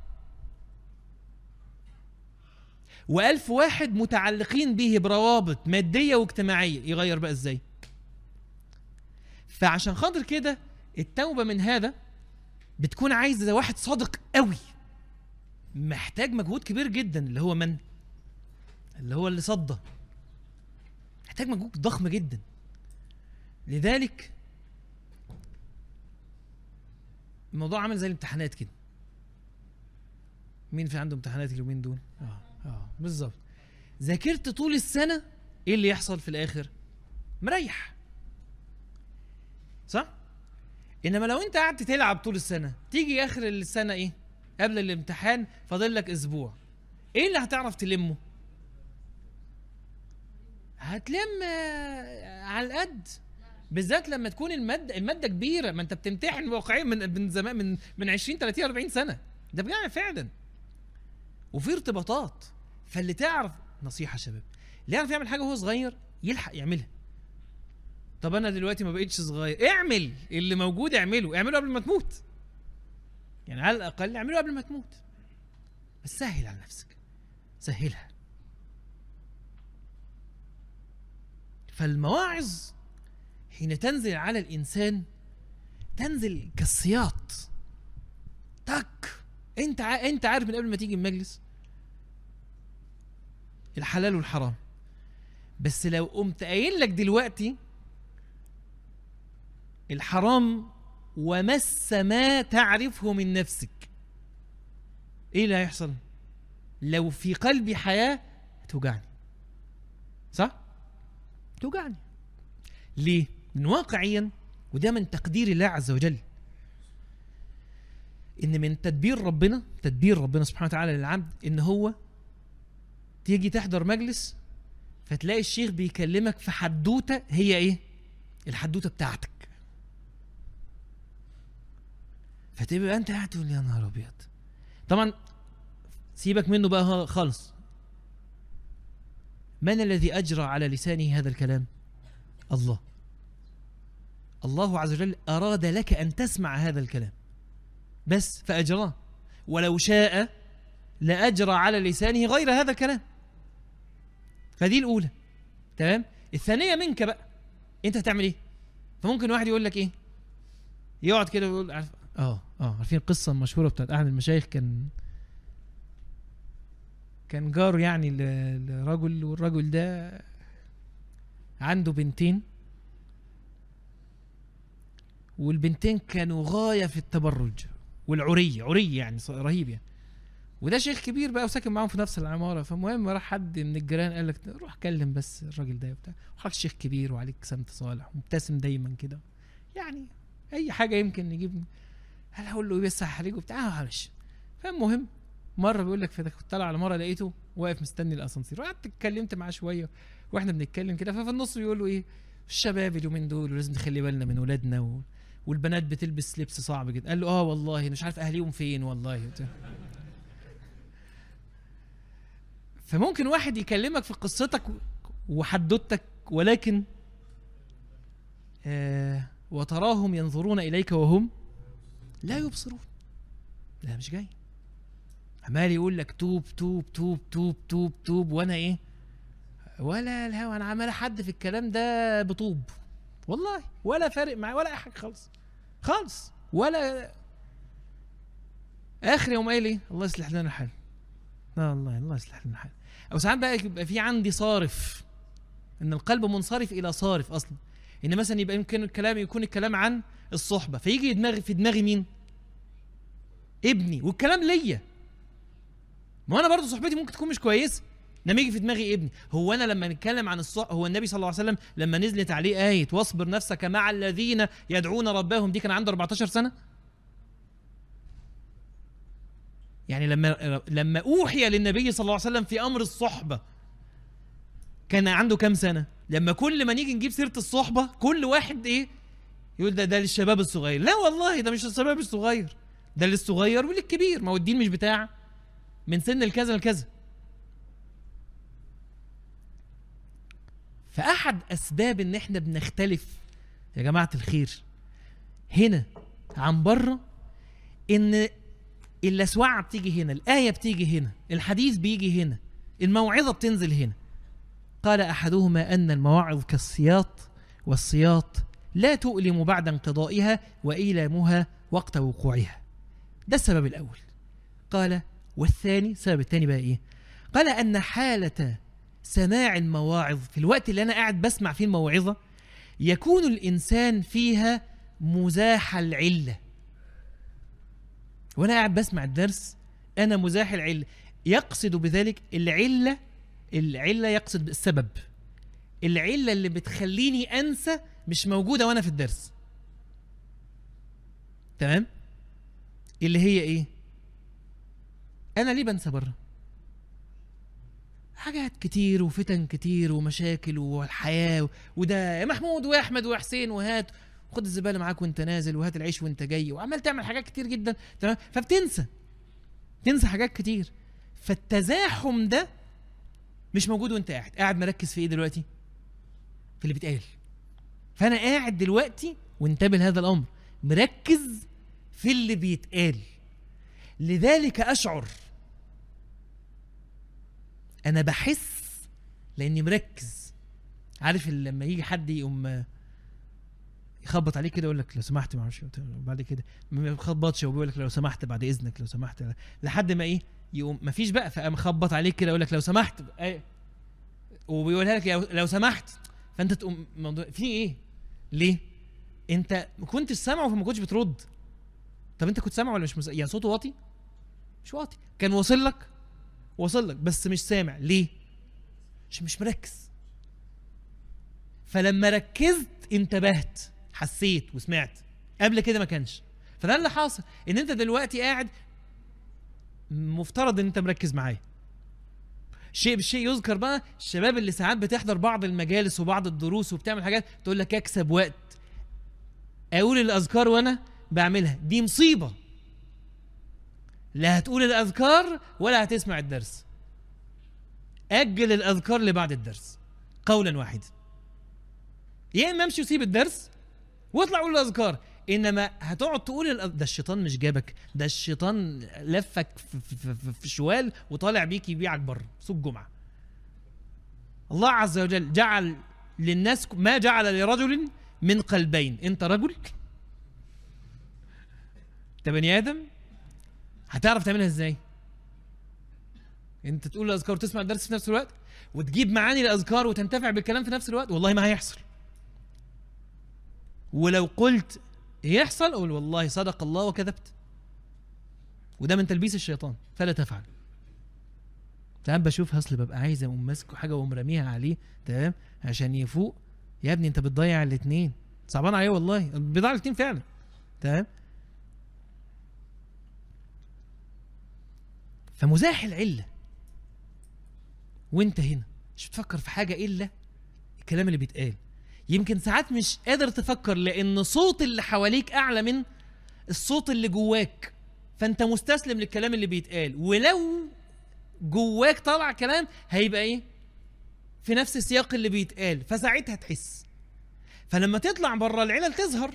وألف واحد متعلقين به بروابط مادية واجتماعية يغير بقى ازاي فعشان خاطر كده التوبة من هذا بتكون عايزة واحد صادق قوي محتاج مجهود كبير جدا اللي هو من اللي هو اللي صدى محتاج مجهود ضخم جدا لذلك الموضوع عامل زي الامتحانات كده مين في عنده امتحانات اليومين دول اه اه بالظبط ذاكرت طول السنه ايه اللي يحصل في الاخر مريح صح انما لو انت قعدت تلعب طول السنه تيجي اخر السنه ايه قبل الامتحان فاضل لك اسبوع ايه اللي هتعرف تلمه هتلم آه، على القد بالذات لما تكون الماده الماده كبيره ما انت بتمتحن واقعيا من من زمان من من 20 30 40 سنه ده بجد فعلا وفي ارتباطات فاللي تعرف نصيحه يا شباب اللي يعرف يعمل حاجه وهو صغير يلحق يعملها طب انا دلوقتي ما بقتش صغير اعمل اللي موجود اعمله اعمله قبل ما تموت يعني على الاقل اعمله قبل ما تموت بس سهل على نفسك سهلها فالمواعظ حين تنزل على الانسان تنزل كالسياط تك انت ع... انت عارف من قبل ما تيجي المجلس الحلال والحرام بس لو قمت قايل لك دلوقتي الحرام ومس ما تعرفه من نفسك ايه اللي هيحصل لو في قلبي حياه توجعني صح توجعني ليه من واقعيا وده من تقدير الله عز وجل ان من تدبير ربنا تدبير ربنا سبحانه وتعالى للعبد ان هو تيجي تحضر مجلس فتلاقي الشيخ بيكلمك في حدوته هي ايه الحدوته بتاعتك فتبقى انت قاعد تقول يا نهار ابيض طبعا سيبك منه بقى خالص من الذي اجرى على لسانه هذا الكلام الله الله عز وجل اراد لك ان تسمع هذا الكلام بس فاجراه ولو شاء لاجرى على لسانه غير هذا الكلام فدي الاولى تمام الثانيه منك بقى انت هتعمل ايه فممكن واحد يقول لك ايه يقعد كده ويقول عارف اه اه عارفين القصه المشهوره بتاعت احد المشايخ كان كان جاره يعني ل- لرجل والرجل ده عنده بنتين والبنتين كانوا غايه في التبرج والعري عري يعني ص- رهيب يعني وده شيخ كبير بقى وساكن معاهم في نفس العماره فالمهم راح حد من الجيران قال لك روح كلم بس الراجل ده وبتاع وحضرتك شيخ كبير وعليك سمت صالح ومبتسم دايما كده يعني اي حاجه يمكن نجيب هل هقول له ايه بس هحرجه بتاع آه، معلش فالمهم مره بيقول لك فده كنت طالع على مره لقيته واقف مستني الاسانسير وقعدت اتكلمت معاه شويه واحنا بنتكلم كده ففي النص بيقول له ايه الشباب اليومين دول ولازم نخلي بالنا من ولادنا و... والبنات بتلبس لبس صعب جدا قال له اه والله أنا مش عارف اهاليهم فين والله وبتاع. فممكن واحد يكلمك في قصتك وحدوتك ولكن آه وتراهم ينظرون اليك وهم لا يبصرون لا مش جاي عمال يقول لك توب توب توب توب توب توب وانا ايه ولا الهوى انا عمال حد في الكلام ده بطوب والله ولا فارق معايا ولا اي حاجه خالص خالص ولا اخر يوم قايل ايه الله يصلح لنا الحال لا الله الله يصلح لنا الحال او ساعات بقى يبقى في عندي صارف ان القلب منصرف الى صارف اصلا ان مثلا يبقى يمكن الكلام يكون الكلام عن الصحبه فيجي دماغي في دماغي مين ابني والكلام ليا ما انا برضه صحبتي ممكن تكون مش كويسه لما يجي في دماغي ابني هو انا لما نتكلم عن الصح هو النبي صلى الله عليه وسلم لما نزلت عليه ايه واصبر نفسك مع الذين يدعون ربهم دي كان عنده 14 سنه يعني لما لما اوحي للنبي صلى الله عليه وسلم في امر الصحبه كان عنده كام سنه لما كل ما نيجي نجيب سيره الصحبه كل واحد ايه يقول ده ده للشباب الصغير لا والله ده مش الشباب الصغير ده للصغير وللكبير ما هو الدين مش بتاع من سن الكذا لكذا فاحد اسباب ان احنا بنختلف يا جماعه الخير هنا عن بره ان اللسوعه بتيجي هنا الايه بتيجي هنا الحديث بيجي هنا الموعظه بتنزل هنا قال احدهما ان المواعظ كالسياط والسياط لا تؤلم بعد انقضائها وايلامها وقت وقوعها ده السبب الاول قال والثاني السبب الثاني بقى ايه قال ان حاله سماع المواعظ في الوقت اللي انا قاعد بسمع فيه الموعظه يكون الانسان فيها مزاح العله وانا قاعد بسمع الدرس انا مزاح العله يقصد بذلك العله العله يقصد السبب العله اللي بتخليني انسى مش موجوده وانا في الدرس تمام اللي هي ايه انا ليه بنسى بره حاجات كتير وفتن كتير ومشاكل والحياه وده يا محمود واحمد وحسين وهات خد الزباله معاك وانت نازل وهات العيش وانت جاي وعمال تعمل حاجات كتير جدا تمام فبتنسى تنسى حاجات كتير فالتزاحم ده مش موجود وانت قاعد قاعد مركز في ايه دلوقتي في اللي بيتقال فانا قاعد دلوقتي وانتبه لهذا الامر مركز في اللي بيتقال لذلك اشعر انا بحس لاني مركز عارف لما يجي حد يقوم يخبط عليك كده يقول لك لو سمحت ما اعرفش بعد كده ما بيخبطش وبيقول لك لو سمحت بعد اذنك لو سمحت لحد ما ايه يقوم ما فيش بقى فقام خبط عليك كده يقول لك لو سمحت ايه وبيقولها لك لو سمحت فانت تقوم موضوع في ايه ليه انت ما كنتش سامعه فما كنتش بترد طب انت كنت سامعه ولا مش مس... يعني صوته واطي مش واطي كان واصل لك واصل لك بس مش سامع ليه عشان مش مركز فلما ركزت انتبهت حسيت وسمعت قبل كده ما كانش فده اللي حاصل ان انت دلوقتي قاعد مفترض ان انت مركز معايا شيء بالشيء يذكر بقى الشباب اللي ساعات بتحضر بعض المجالس وبعض الدروس وبتعمل حاجات تقول لك اكسب وقت اقول الاذكار وانا بعملها دي مصيبه لا هتقول الاذكار ولا هتسمع الدرس اجل الاذكار لبعد الدرس قولا واحدا يا اما امشي وسيب الدرس واطلع قول الاذكار انما هتقعد تقول ده الشيطان مش جابك ده الشيطان لفك في, في, في, في شوال وطالع بيك يبيعك بره سوق جمعه الله عز وجل جعل للناس ما جعل لرجل من قلبين انت رجل انت بني ادم هتعرف تعملها ازاي انت تقول الاذكار وتسمع الدرس في نفس الوقت وتجيب معاني الاذكار وتنتفع بالكلام في نفس الوقت والله ما هيحصل ولو قلت يحصل اقول والله صدق الله وكذبت وده من تلبيس الشيطان فلا تفعل ساعات بشوف اصل ببقى عايز اقوم ماسكه حاجه واقوم راميها عليه تمام عشان يفوق يا ابني انت بتضيع الاثنين صعبان عليه والله بيضيع الاثنين فعلا تمام فمزاح العله وانت هنا مش بتفكر في حاجه الا الكلام اللي بيتقال يمكن ساعات مش قادر تفكر لان صوت اللي حواليك اعلى من الصوت اللي جواك فانت مستسلم للكلام اللي بيتقال ولو جواك طلع كلام هيبقى ايه في نفس السياق اللي بيتقال فساعتها تحس فلما تطلع بره العلل تظهر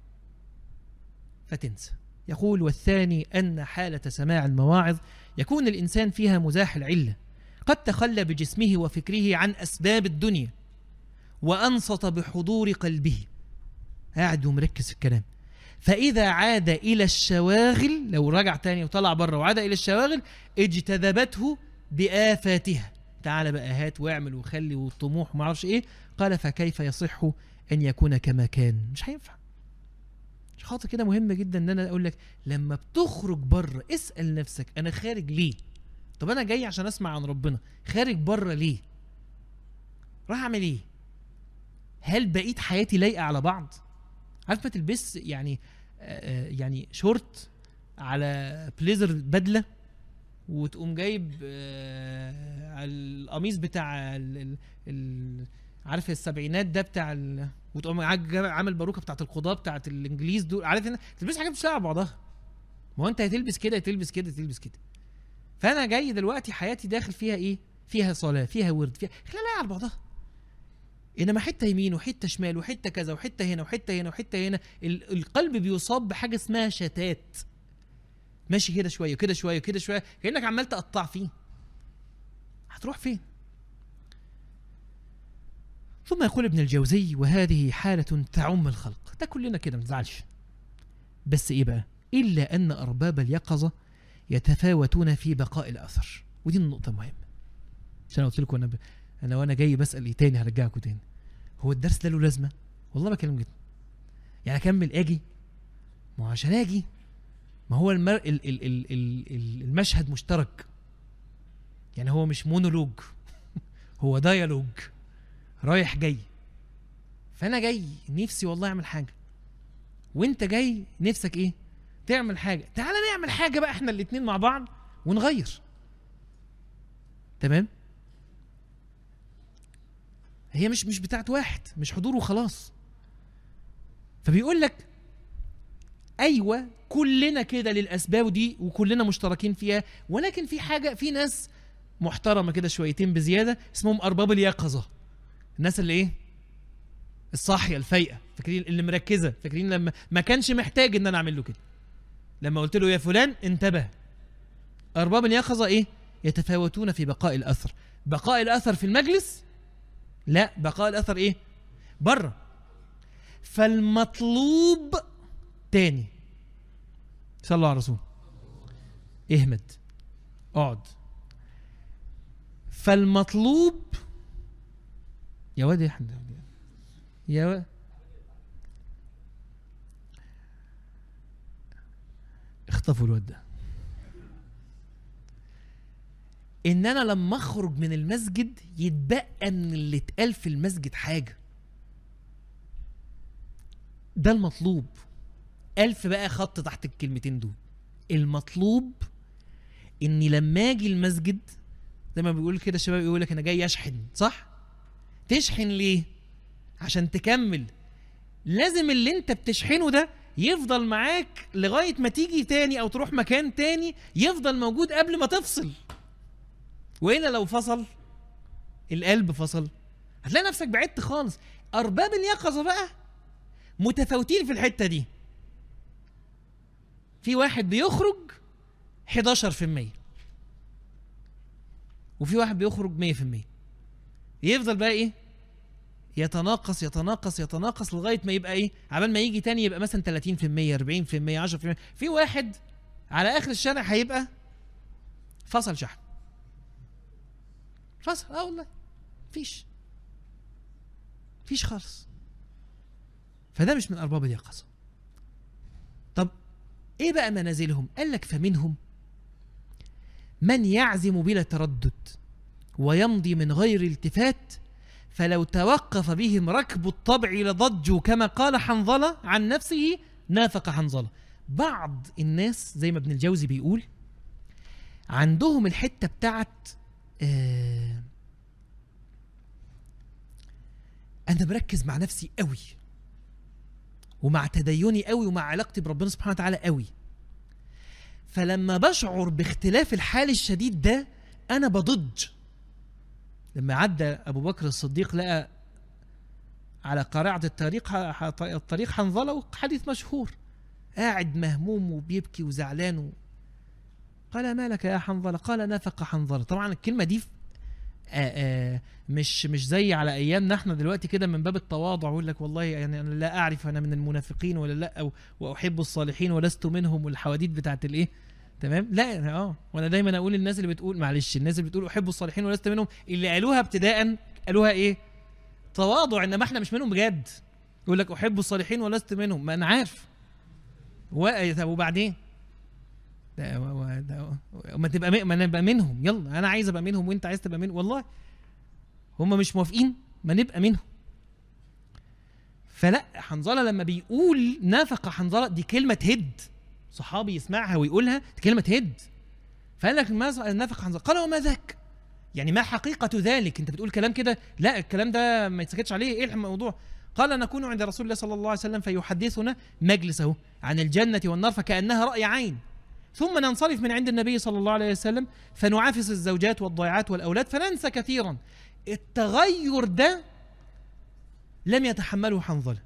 فتنسى يقول والثاني ان حاله سماع المواعظ يكون الانسان فيها مزاح العله قد تخلى بجسمه وفكره عن اسباب الدنيا وانصت بحضور قلبه قاعد ومركز في الكلام فاذا عاد الى الشواغل لو رجع تاني وطلع بره وعاد الى الشواغل اجتذبته بافاتها تعال بقى هات واعمل وخلي والطموح وما اعرفش ايه قال فكيف يصح ان يكون كما كان مش هينفع عشان خاطر كده مهم جدا ان انا اقول لك لما بتخرج بره اسال نفسك انا خارج ليه طب انا جاي عشان اسمع عن ربنا خارج بره ليه راح اعمل ايه هل بقيت حياتي لايقه على بعض عارف ما تلبس يعني آه، آه، يعني شورت على بليزر بدله وتقوم جايب آه، القميص بتاع ال ال ال عارف السبعينات ده بتاع ال وتقوم عاج- عامل باروكه بتاعت القضاه بتاعت الانجليز دول عارف ان تلبس حاجات مش لايقه على بعضها ما هو انت هتلبس كده تلبس كده تلبس كده فانا جاي دلوقتي حياتي داخل فيها ايه فيها صلاه فيها ورد فيها خليها لايقه على بعضها انما حته يمين وحته شمال وحته كذا وحته هنا وحته هنا وحته هنا ال- القلب بيصاب بحاجه اسمها شتات ماشي كده شويه كده شويه كده شويه كانك عمال تقطع فيه هتروح فين ثم يقول ابن الجوزي وهذه حالة تعم الخلق ده كلنا كده ما تزعلش بس ايه بقى إلا أن أرباب اليقظة يتفاوتون في بقاء الأثر ودي النقطة المهمة عشان أنا قلت لكم أنا ب... أنا وأنا جاي بسأل إيه تاني هرجعكم تاني هو الدرس ده له لازمة والله بكلم جدا يعني أكمل أجي ما هو عشان أجي ما هو المر... ال... ال... ال... ال... ال- المشهد مشترك يعني هو مش مونولوج هو ديالوج رايح جاي فانا جاي نفسي والله اعمل حاجه وانت جاي نفسك ايه تعمل حاجه تعالى نعمل حاجه بقى احنا الاتنين مع بعض ونغير تمام هي مش مش بتاعت واحد مش حضور وخلاص فبيقول لك ايوه كلنا كده للاسباب دي وكلنا مشتركين فيها ولكن في حاجه في ناس محترمه كده شويتين بزياده اسمهم ارباب اليقظه الناس اللي ايه الصاحيه الفايقه فاكرين اللي مركزه فاكرين لما ما كانش محتاج ان انا اعمل له كده لما قلت له يا فلان انتبه ارباب اليقظه ايه يتفاوتون في بقاء الاثر بقاء الاثر في المجلس لا بقاء الاثر ايه بره فالمطلوب تاني صلى الله على الرسول اهمد اقعد فالمطلوب يا واد يا احمد يا واد اخطفوا الواد ده ان انا لما اخرج من المسجد يتبقى من اللي اتقال في المسجد حاجه ده المطلوب الف بقى خط تحت الكلمتين دول المطلوب اني لما اجي المسجد زي ما بيقول كده الشباب يقول لك انا جاي اشحن صح تشحن ليه عشان تكمل لازم اللي انت بتشحنه ده يفضل معاك لغايه ما تيجي تاني او تروح مكان تاني يفضل موجود قبل ما تفصل والا لو فصل القلب فصل هتلاقي نفسك بعدت خالص ارباب اليقظه بقى متفاوتين في الحته دي في واحد بيخرج 11% وفي واحد بيخرج 100% يفضل بقى ايه يتناقص يتناقص يتناقص لغايه ما يبقى ايه عبال ما يجي تاني يبقى مثلا 30% 40% 10% في واحد على اخر الشارع هيبقى فصل شحن فصل اه والله مفيش مفيش خالص فده مش من ارباب اليقظه طب ايه بقى منازلهم قال لك فمنهم من يعزم بلا تردد ويمضي من غير التفات فلو توقف بهم ركب الطبع لضجوا كما قال حنظلة عن نفسه نافق حنظلة بعض الناس زي ما ابن الجوزي بيقول عندهم الحتة بتاعت آه أنا مركز مع نفسي قوي ومع تديني قوي ومع علاقتي بربنا سبحانه وتعالى قوي فلما بشعر باختلاف الحال الشديد ده أنا بضج لما عدى ابو بكر الصديق لقى على قارعة الطريق الطريق حنظلة حديث مشهور قاعد مهموم وبيبكي وزعلان و... قال ما لك يا حنظلة قال نافق حنظلة طبعا الكلمة دي آآ آآ مش مش زي على ايامنا احنا دلوقتي كده من باب التواضع يقول لك والله يعني انا لا اعرف انا من المنافقين ولا لا واحب الصالحين ولست منهم والحواديت بتاعت الايه تمام لا اه وانا دايما اقول للناس اللي بتقول معلش الناس اللي بتقول احب الصالحين ولست منهم اللي قالوها ابتداء قالوها ايه تواضع انما احنا مش منهم بجد يقول لك احب الصالحين ولست منهم ما انا عارف و- طب وبعدين ده و- ده ما تبقى م- ما نبقى منهم يلا انا عايز ابقى منهم وانت عايز تبقى منهم والله هم مش موافقين ما نبقى منهم فلا حنظله لما بيقول نافق حنظله دي كلمه تهد صحابي يسمعها ويقولها دي كلمه تهد فقال لك ما نافق حنظله قال وما ذاك يعني ما حقيقة ذلك انت بتقول كلام كده لا الكلام ده ما يتسكتش عليه ايه الموضوع قال نكون عند رسول الله صلى الله عليه وسلم فيحدثنا مجلسه عن الجنة والنار فكأنها رأي عين ثم ننصرف من عند النبي صلى الله عليه وسلم فنعافس الزوجات والضيعات والأولاد فننسى كثيرا التغير ده لم يتحمله حنظلة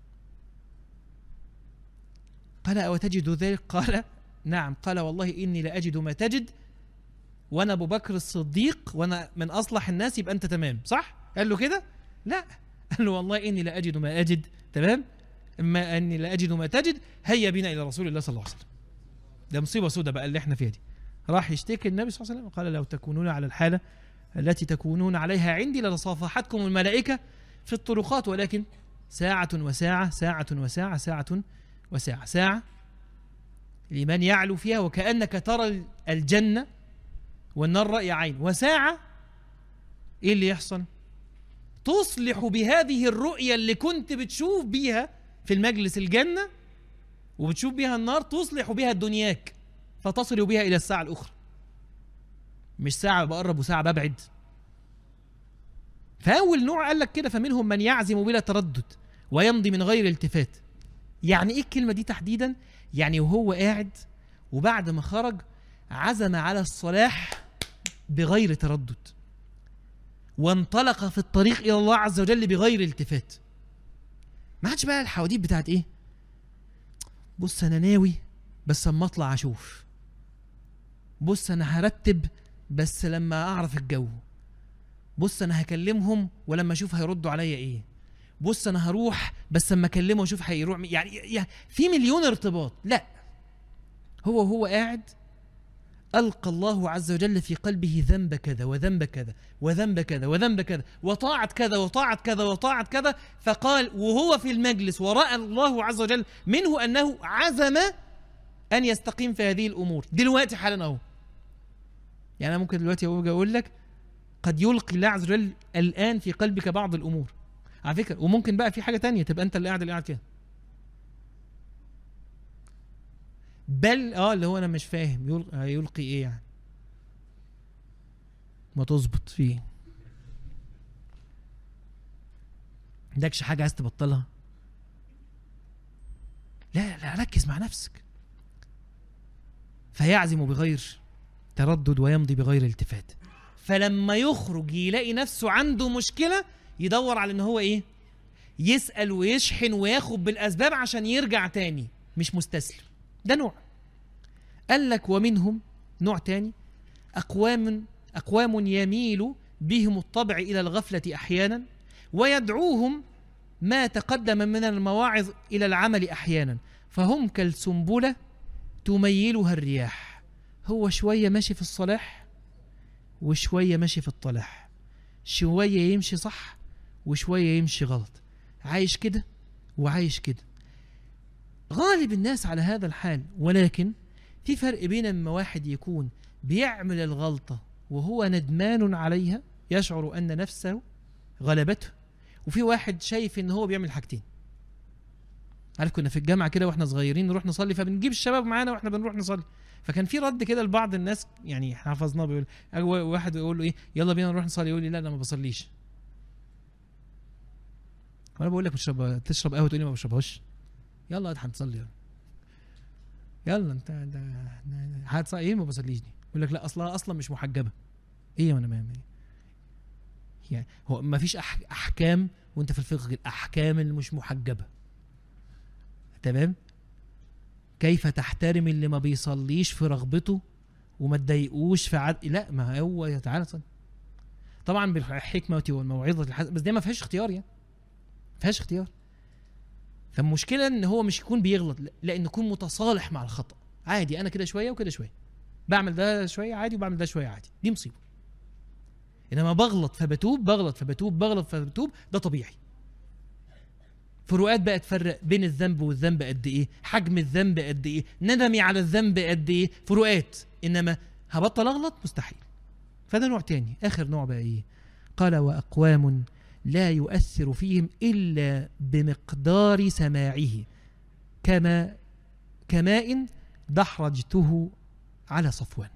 قال أو تجد ذلك قال نعم قال والله إني لأجد ما تجد وانا ابو بكر الصديق وانا من اصلح الناس يبقى انت تمام صح قال له كده لا قال له والله اني لا اجد ما اجد تمام اما اني لا اجد ما تجد هيا بنا الى رسول الله صلى الله عليه وسلم ده مصيبه سودة بقى اللي احنا فيها دي راح يشتكي النبي صلى الله عليه وسلم قال لو تكونون على الحاله التي تكونون عليها عندي لصافحتكم الملائكه في الطرقات ولكن ساعة وساعة ساعة وساعة ساعة وساعة ساعة لمن يعلو فيها وكأنك ترى الجنة والنار رأي عين وساعة ايه اللي يحصل تصلح بهذه الرؤية اللي كنت بتشوف بيها في المجلس الجنة وبتشوف بيها النار تصلح بها دنياك فتصل بها إلى الساعة الأخرى مش ساعة بقرب وساعة ببعد فأول نوع قال لك كده فمنهم من يعزم بلا تردد ويمضي من غير التفات يعني ايه الكلمة دي تحديدا يعني وهو قاعد وبعد ما خرج عزم على الصلاح بغير تردد وانطلق في الطريق الى الله عز وجل بغير التفات ما عادش بقى الحواديت بتاعت ايه بص انا ناوي بس اما اطلع اشوف بص انا هرتب بس لما اعرف الجو بص انا هكلمهم ولما اشوف هيردوا عليا ايه بص انا هروح بس اما اكلمه واشوف هيروح يعني, يعني في مليون ارتباط لا هو هو قاعد ألقى الله عز وجل في قلبه ذنب كذا وذنب كذا وذنب كذا وذنب كذا وطاعة كذا وطاعة كذا وطاعة كذا فقال وهو في المجلس ورأى الله عز وجل منه أنه عزم أن يستقيم في هذه الأمور دلوقتي حالا أهو يعني أنا ممكن دلوقتي أقول أقول لك قد يلقي الله عز وجل الآن في قلبك بعض الأمور على فكرة وممكن بقى في حاجة تانية تبقى أنت اللي قاعد اللي قاعد كده بل اه اللي هو انا مش فاهم يلقي, هيلقي ايه يعني ما تظبط فيه عندكش حاجه عايز تبطلها لا لا ركز مع نفسك فيعزم بغير تردد ويمضي بغير التفات فلما يخرج يلاقي نفسه عنده مشكله يدور على ان هو ايه يسال ويشحن وياخد بالاسباب عشان يرجع تاني مش مستسلم ده نوع قال لك ومنهم نوع تاني أقوام أقوام يميل بهم الطبع إلى الغفلة أحيانا ويدعوهم ما تقدم من المواعظ إلى العمل أحيانا فهم كالسنبلة تميلها الرياح هو شوية ماشي في الصلاح وشوية ماشي في الطلاح شوية يمشي صح وشوية يمشي غلط عايش كده وعايش كده غالب الناس على هذا الحال ولكن في فرق بين اما واحد يكون بيعمل الغلطة وهو ندمان عليها يشعر أن نفسه غلبته وفي واحد شايف ان هو بيعمل حاجتين عارف كنا في الجامعة كده واحنا صغيرين نروح نصلي فبنجيب الشباب معانا واحنا بنروح نصلي فكان في رد كده لبعض الناس يعني حفظناه بيقول واحد يقول له ايه يلا بينا نروح نصلي يقول لي لا انا ما بصليش وانا بقول لك بتشرب تشرب قهوه تقول لي ما بشربهاش يلا اضحى نصلي يلا يلا انت ده هتصلي ايه ما بصليش دي يقول لك لا اصلها اصلا مش محجبه ايه وانا ما يعني هو ما فيش أح احكام وانت في الفقه الاحكام المش محجبه تمام كيف تحترم اللي ما بيصليش في رغبته وما تضايقوش في عد... لا ما هو تعالى صلي طبعا بالحكمه والموعظه الحسنه بس دي ما فيهاش اختيار يعني ما فيهاش اختيار فالمشكله ان هو مش يكون بيغلط لا ان يكون متصالح مع الخطا عادي انا كده شويه وكده شويه بعمل ده شويه عادي وبعمل ده شويه عادي دي مصيبه انما بغلط فبتوب بغلط فبتوب بغلط فبتوب ده طبيعي فروقات بقى تفرق بين الذنب والذنب قد ايه حجم الذنب قد ايه ندمي على الذنب قد ايه فروقات انما هبطل اغلط مستحيل فده نوع تاني اخر نوع بقى ايه قال واقوام لا يؤثر فيهم الا بمقدار سماعه كما كماء دحرجته على صفوان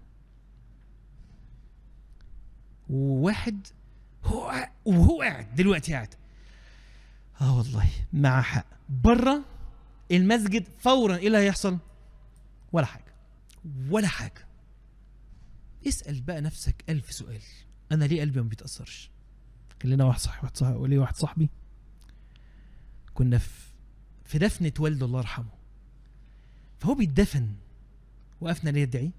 وواحد هو وهو قاعد دلوقتي قاعد اه والله مع حق بره المسجد فورا ايه اللي هيحصل ولا حاجه ولا حاجه اسال بقى نفسك ألف سؤال انا ليه قلبي ما بيتاثرش كان لنا واحد صاحبي واحد صاحبي وليه واحد صاحبي كنا في في دفنة والده الله يرحمه فهو بيتدفن وقفنا ندعي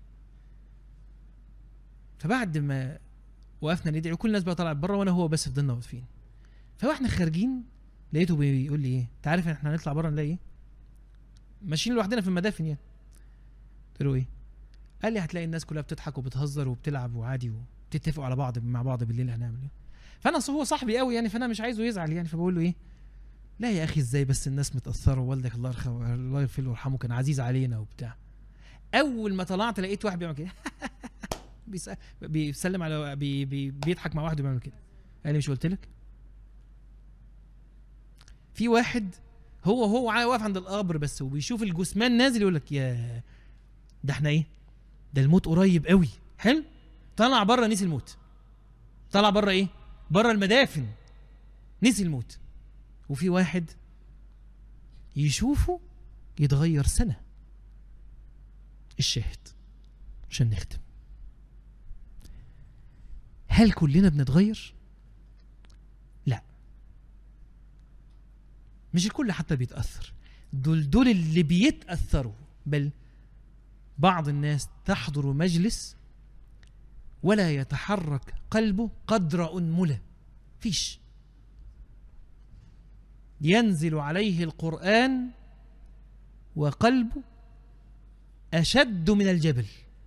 فبعد ما وقفنا ندعي وكل الناس بقى طلعت بره وانا هو بس فضلنا واقفين فاحنا خارجين لقيته بيقول لي ايه انت عارف ان احنا هنطلع بره نلاقي ايه ماشيين لوحدنا في المدافن يعني قلت له ايه قال لي هتلاقي الناس كلها بتضحك وبتهزر وبتلعب وعادي وبتتفقوا على بعض مع بعض بالليل هنعمل ايه فانا أصل هو صاحبي قوي يعني فانا مش عايزه يزعل يعني فبقول له ايه لا يا اخي ازاي بس الناس متاثره ووالدك الله يرحمه الله يغفر له ويرحمه كان عزيز علينا وبتاع اول ما طلعت لقيت واحد بيعمل كده بيس- بيسلم على بي بي بيضحك مع واحد وبيعمل كده قال لي مش قلت لك في واحد هو هو عا- واقف عند القبر بس وبيشوف الجثمان نازل يقول لك يا ده احنا ايه ده الموت قريب قوي حلو طلع بره نسي الموت طلع بره ايه بره المدافن نسي الموت وفي واحد يشوفه يتغير سنه الشاهد عشان نختم هل كلنا بنتغير لا مش الكل حتى بيتاثر دول دول اللي بيتاثروا بل بعض الناس تحضر مجلس ولا يتحرك قلبه قدر انمله فيش ينزل عليه القران وقلبه اشد من الجبل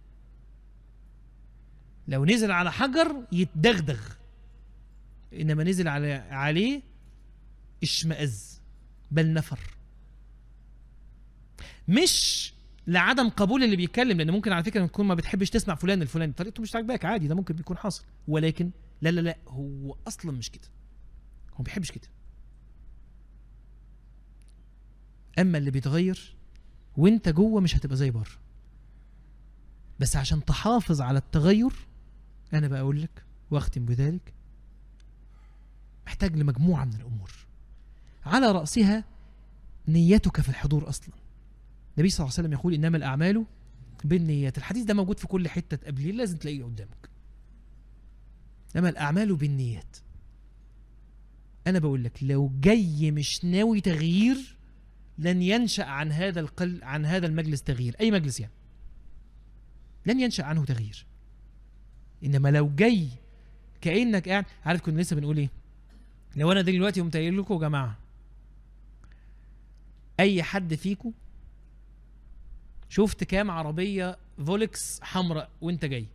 لو نزل على حجر يتدغدغ انما نزل على عليه اشمئز بل نفر مش لعدم قبول اللي بيتكلم لان ممكن على فكره تكون ما بتحبش تسمع فلان الفلاني طريقته مش عاجباك عادي ده ممكن بيكون حاصل ولكن لا لا لا هو اصلا مش كده هو ما بيحبش كده اما اللي بيتغير وانت جوه مش هتبقى زي بره بس عشان تحافظ على التغير انا بقول لك واختم بذلك محتاج لمجموعه من الامور على راسها نيتك في الحضور اصلا النبي صلى الله عليه وسلم يقول انما الاعمال بالنيات الحديث ده موجود في كل حته تقابليه لازم تلاقيه قدامك انما الاعمال بالنيات انا بقول لك لو جاي مش ناوي تغيير لن ينشا عن هذا القل عن هذا المجلس تغيير اي مجلس يعني لن ينشا عنه تغيير انما لو جاي كانك قاعد عارف كنا لسه بنقول ايه لو انا دلوقتي قمت قايل لكم يا جماعه اي حد فيكم شفت كام عربيه فولكس حمراء وانت جاي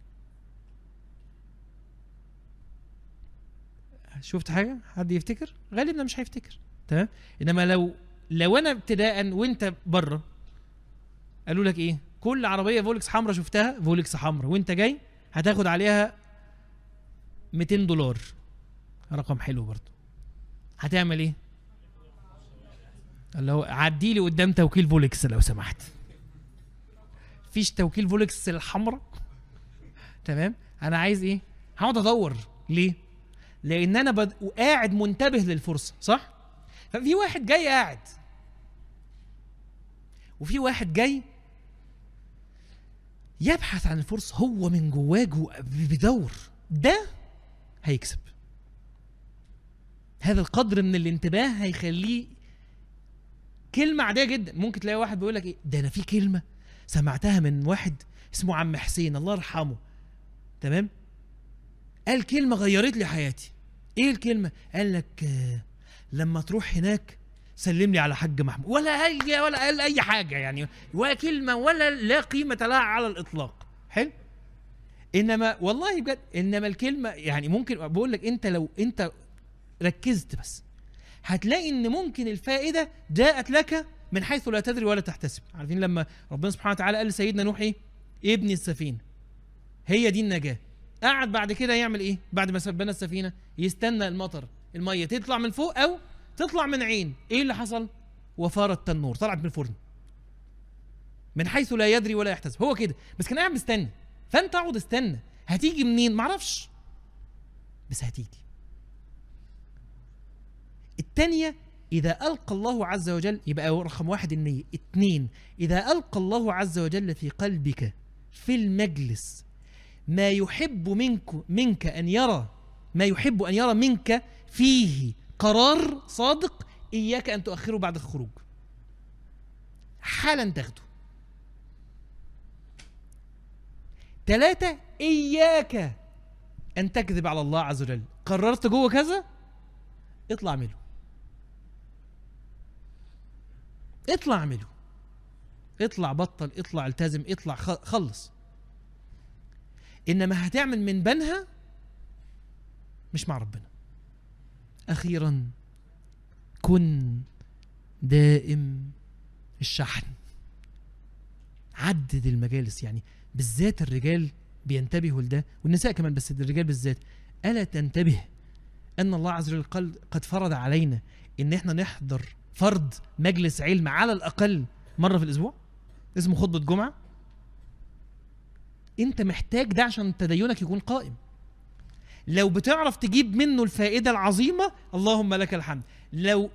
شفت حاجه حد يفتكر غالبا مش هيفتكر تمام انما لو لو انا ابتداء وانت بره قالوا لك ايه كل عربيه فولكس حمراء شفتها فولكس حمراء وانت جاي هتاخد عليها 200 دولار رقم حلو برضه هتعمل ايه اللي هو عدي لي قدام توكيل فولكس لو سمحت فيش توكيل فولكس الحمراء تمام انا عايز ايه هقعد ادور ليه لان انا بد... قاعد منتبه للفرصه صح ففي واحد جاي قاعد وفي واحد جاي يبحث عن الفرصه هو من جواه جو... بيدور ده هيكسب هذا القدر من الانتباه هيخليه كلمة عادية جدا ممكن تلاقي واحد بيقول لك ايه ده انا في كلمة سمعتها من واحد اسمه عم حسين الله يرحمه تمام قال كلمة غيرت لي حياتي ايه الكلمة قال لك آه لما تروح هناك سلم لي على حاج محمود ولا اي ولا قال اي حاجة يعني ولا كلمة ولا لا قيمة لها على الاطلاق حلو انما والله بجد انما الكلمة يعني ممكن بقول لك انت لو انت ركزت بس هتلاقي ان ممكن الفائده جاءت لك من حيث لا تدري ولا تحتسب عارفين لما ربنا سبحانه وتعالى قال لسيدنا نوح ايه ابني السفينه هي دي النجاه قعد بعد كده يعمل ايه بعد ما بنى السفينه يستنى المطر الميه تطلع من فوق او تطلع من عين ايه اللي حصل وفار التنور طلعت من الفرن من حيث لا يدري ولا يحتسب هو كده بس كان قاعد مستني فانت اقعد استنى هتيجي منين معرفش بس هتيجي التانية إذا ألقى الله عز وجل يبقى رقم واحد النية اتنين إذا ألقى الله عز وجل في قلبك في المجلس ما يحب منك منك أن يرى ما يحب أن يرى منك فيه قرار صادق إياك أن تؤخره بعد الخروج حالا تاخده ثلاثة إياك أن تكذب على الله عز وجل قررت جوه كذا اطلع اعمله اطلع اعمله اطلع بطل اطلع التزم اطلع خ- خلص انما هتعمل من بنها مش مع ربنا اخيرا كن دائم الشحن عدد المجالس يعني بالذات الرجال بينتبهوا لده والنساء كمان بس الرجال بالذات الا تنتبه ان الله عز وجل قال قد فرض علينا ان احنا نحضر فرض مجلس علم على الاقل مره في الاسبوع اسمه خطبه جمعه انت محتاج ده عشان تدينك يكون قائم لو بتعرف تجيب منه الفائده العظيمه اللهم لك الحمد لو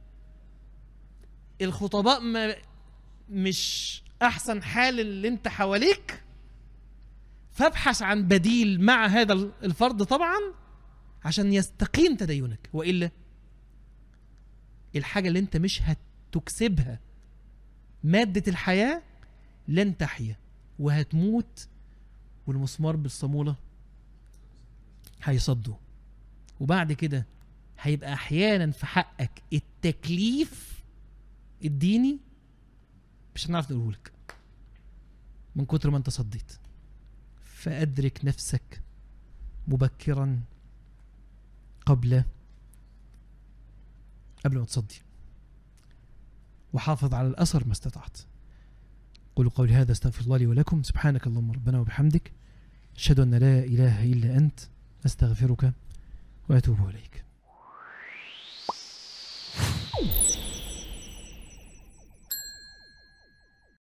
الخطباء ما مش احسن حال اللي انت حواليك فابحث عن بديل مع هذا الفرض طبعا عشان يستقيم تدينك والا الحاجه اللي انت مش هتكسبها ماده الحياه لن تحيا وهتموت والمسمار بالصاموله هيصده وبعد كده هيبقى احيانا في حقك التكليف الديني مش هنعرف نقوله لك من كتر ما انت صديت فادرك نفسك مبكرا قبل قبل ما تصدي وحافظ على الأثر ما استطعت قولوا قولي هذا استغفر الله لي ولكم سبحانك اللهم ربنا وبحمدك أشهد أن لا إله إلا أنت أستغفرك وأتوب إليك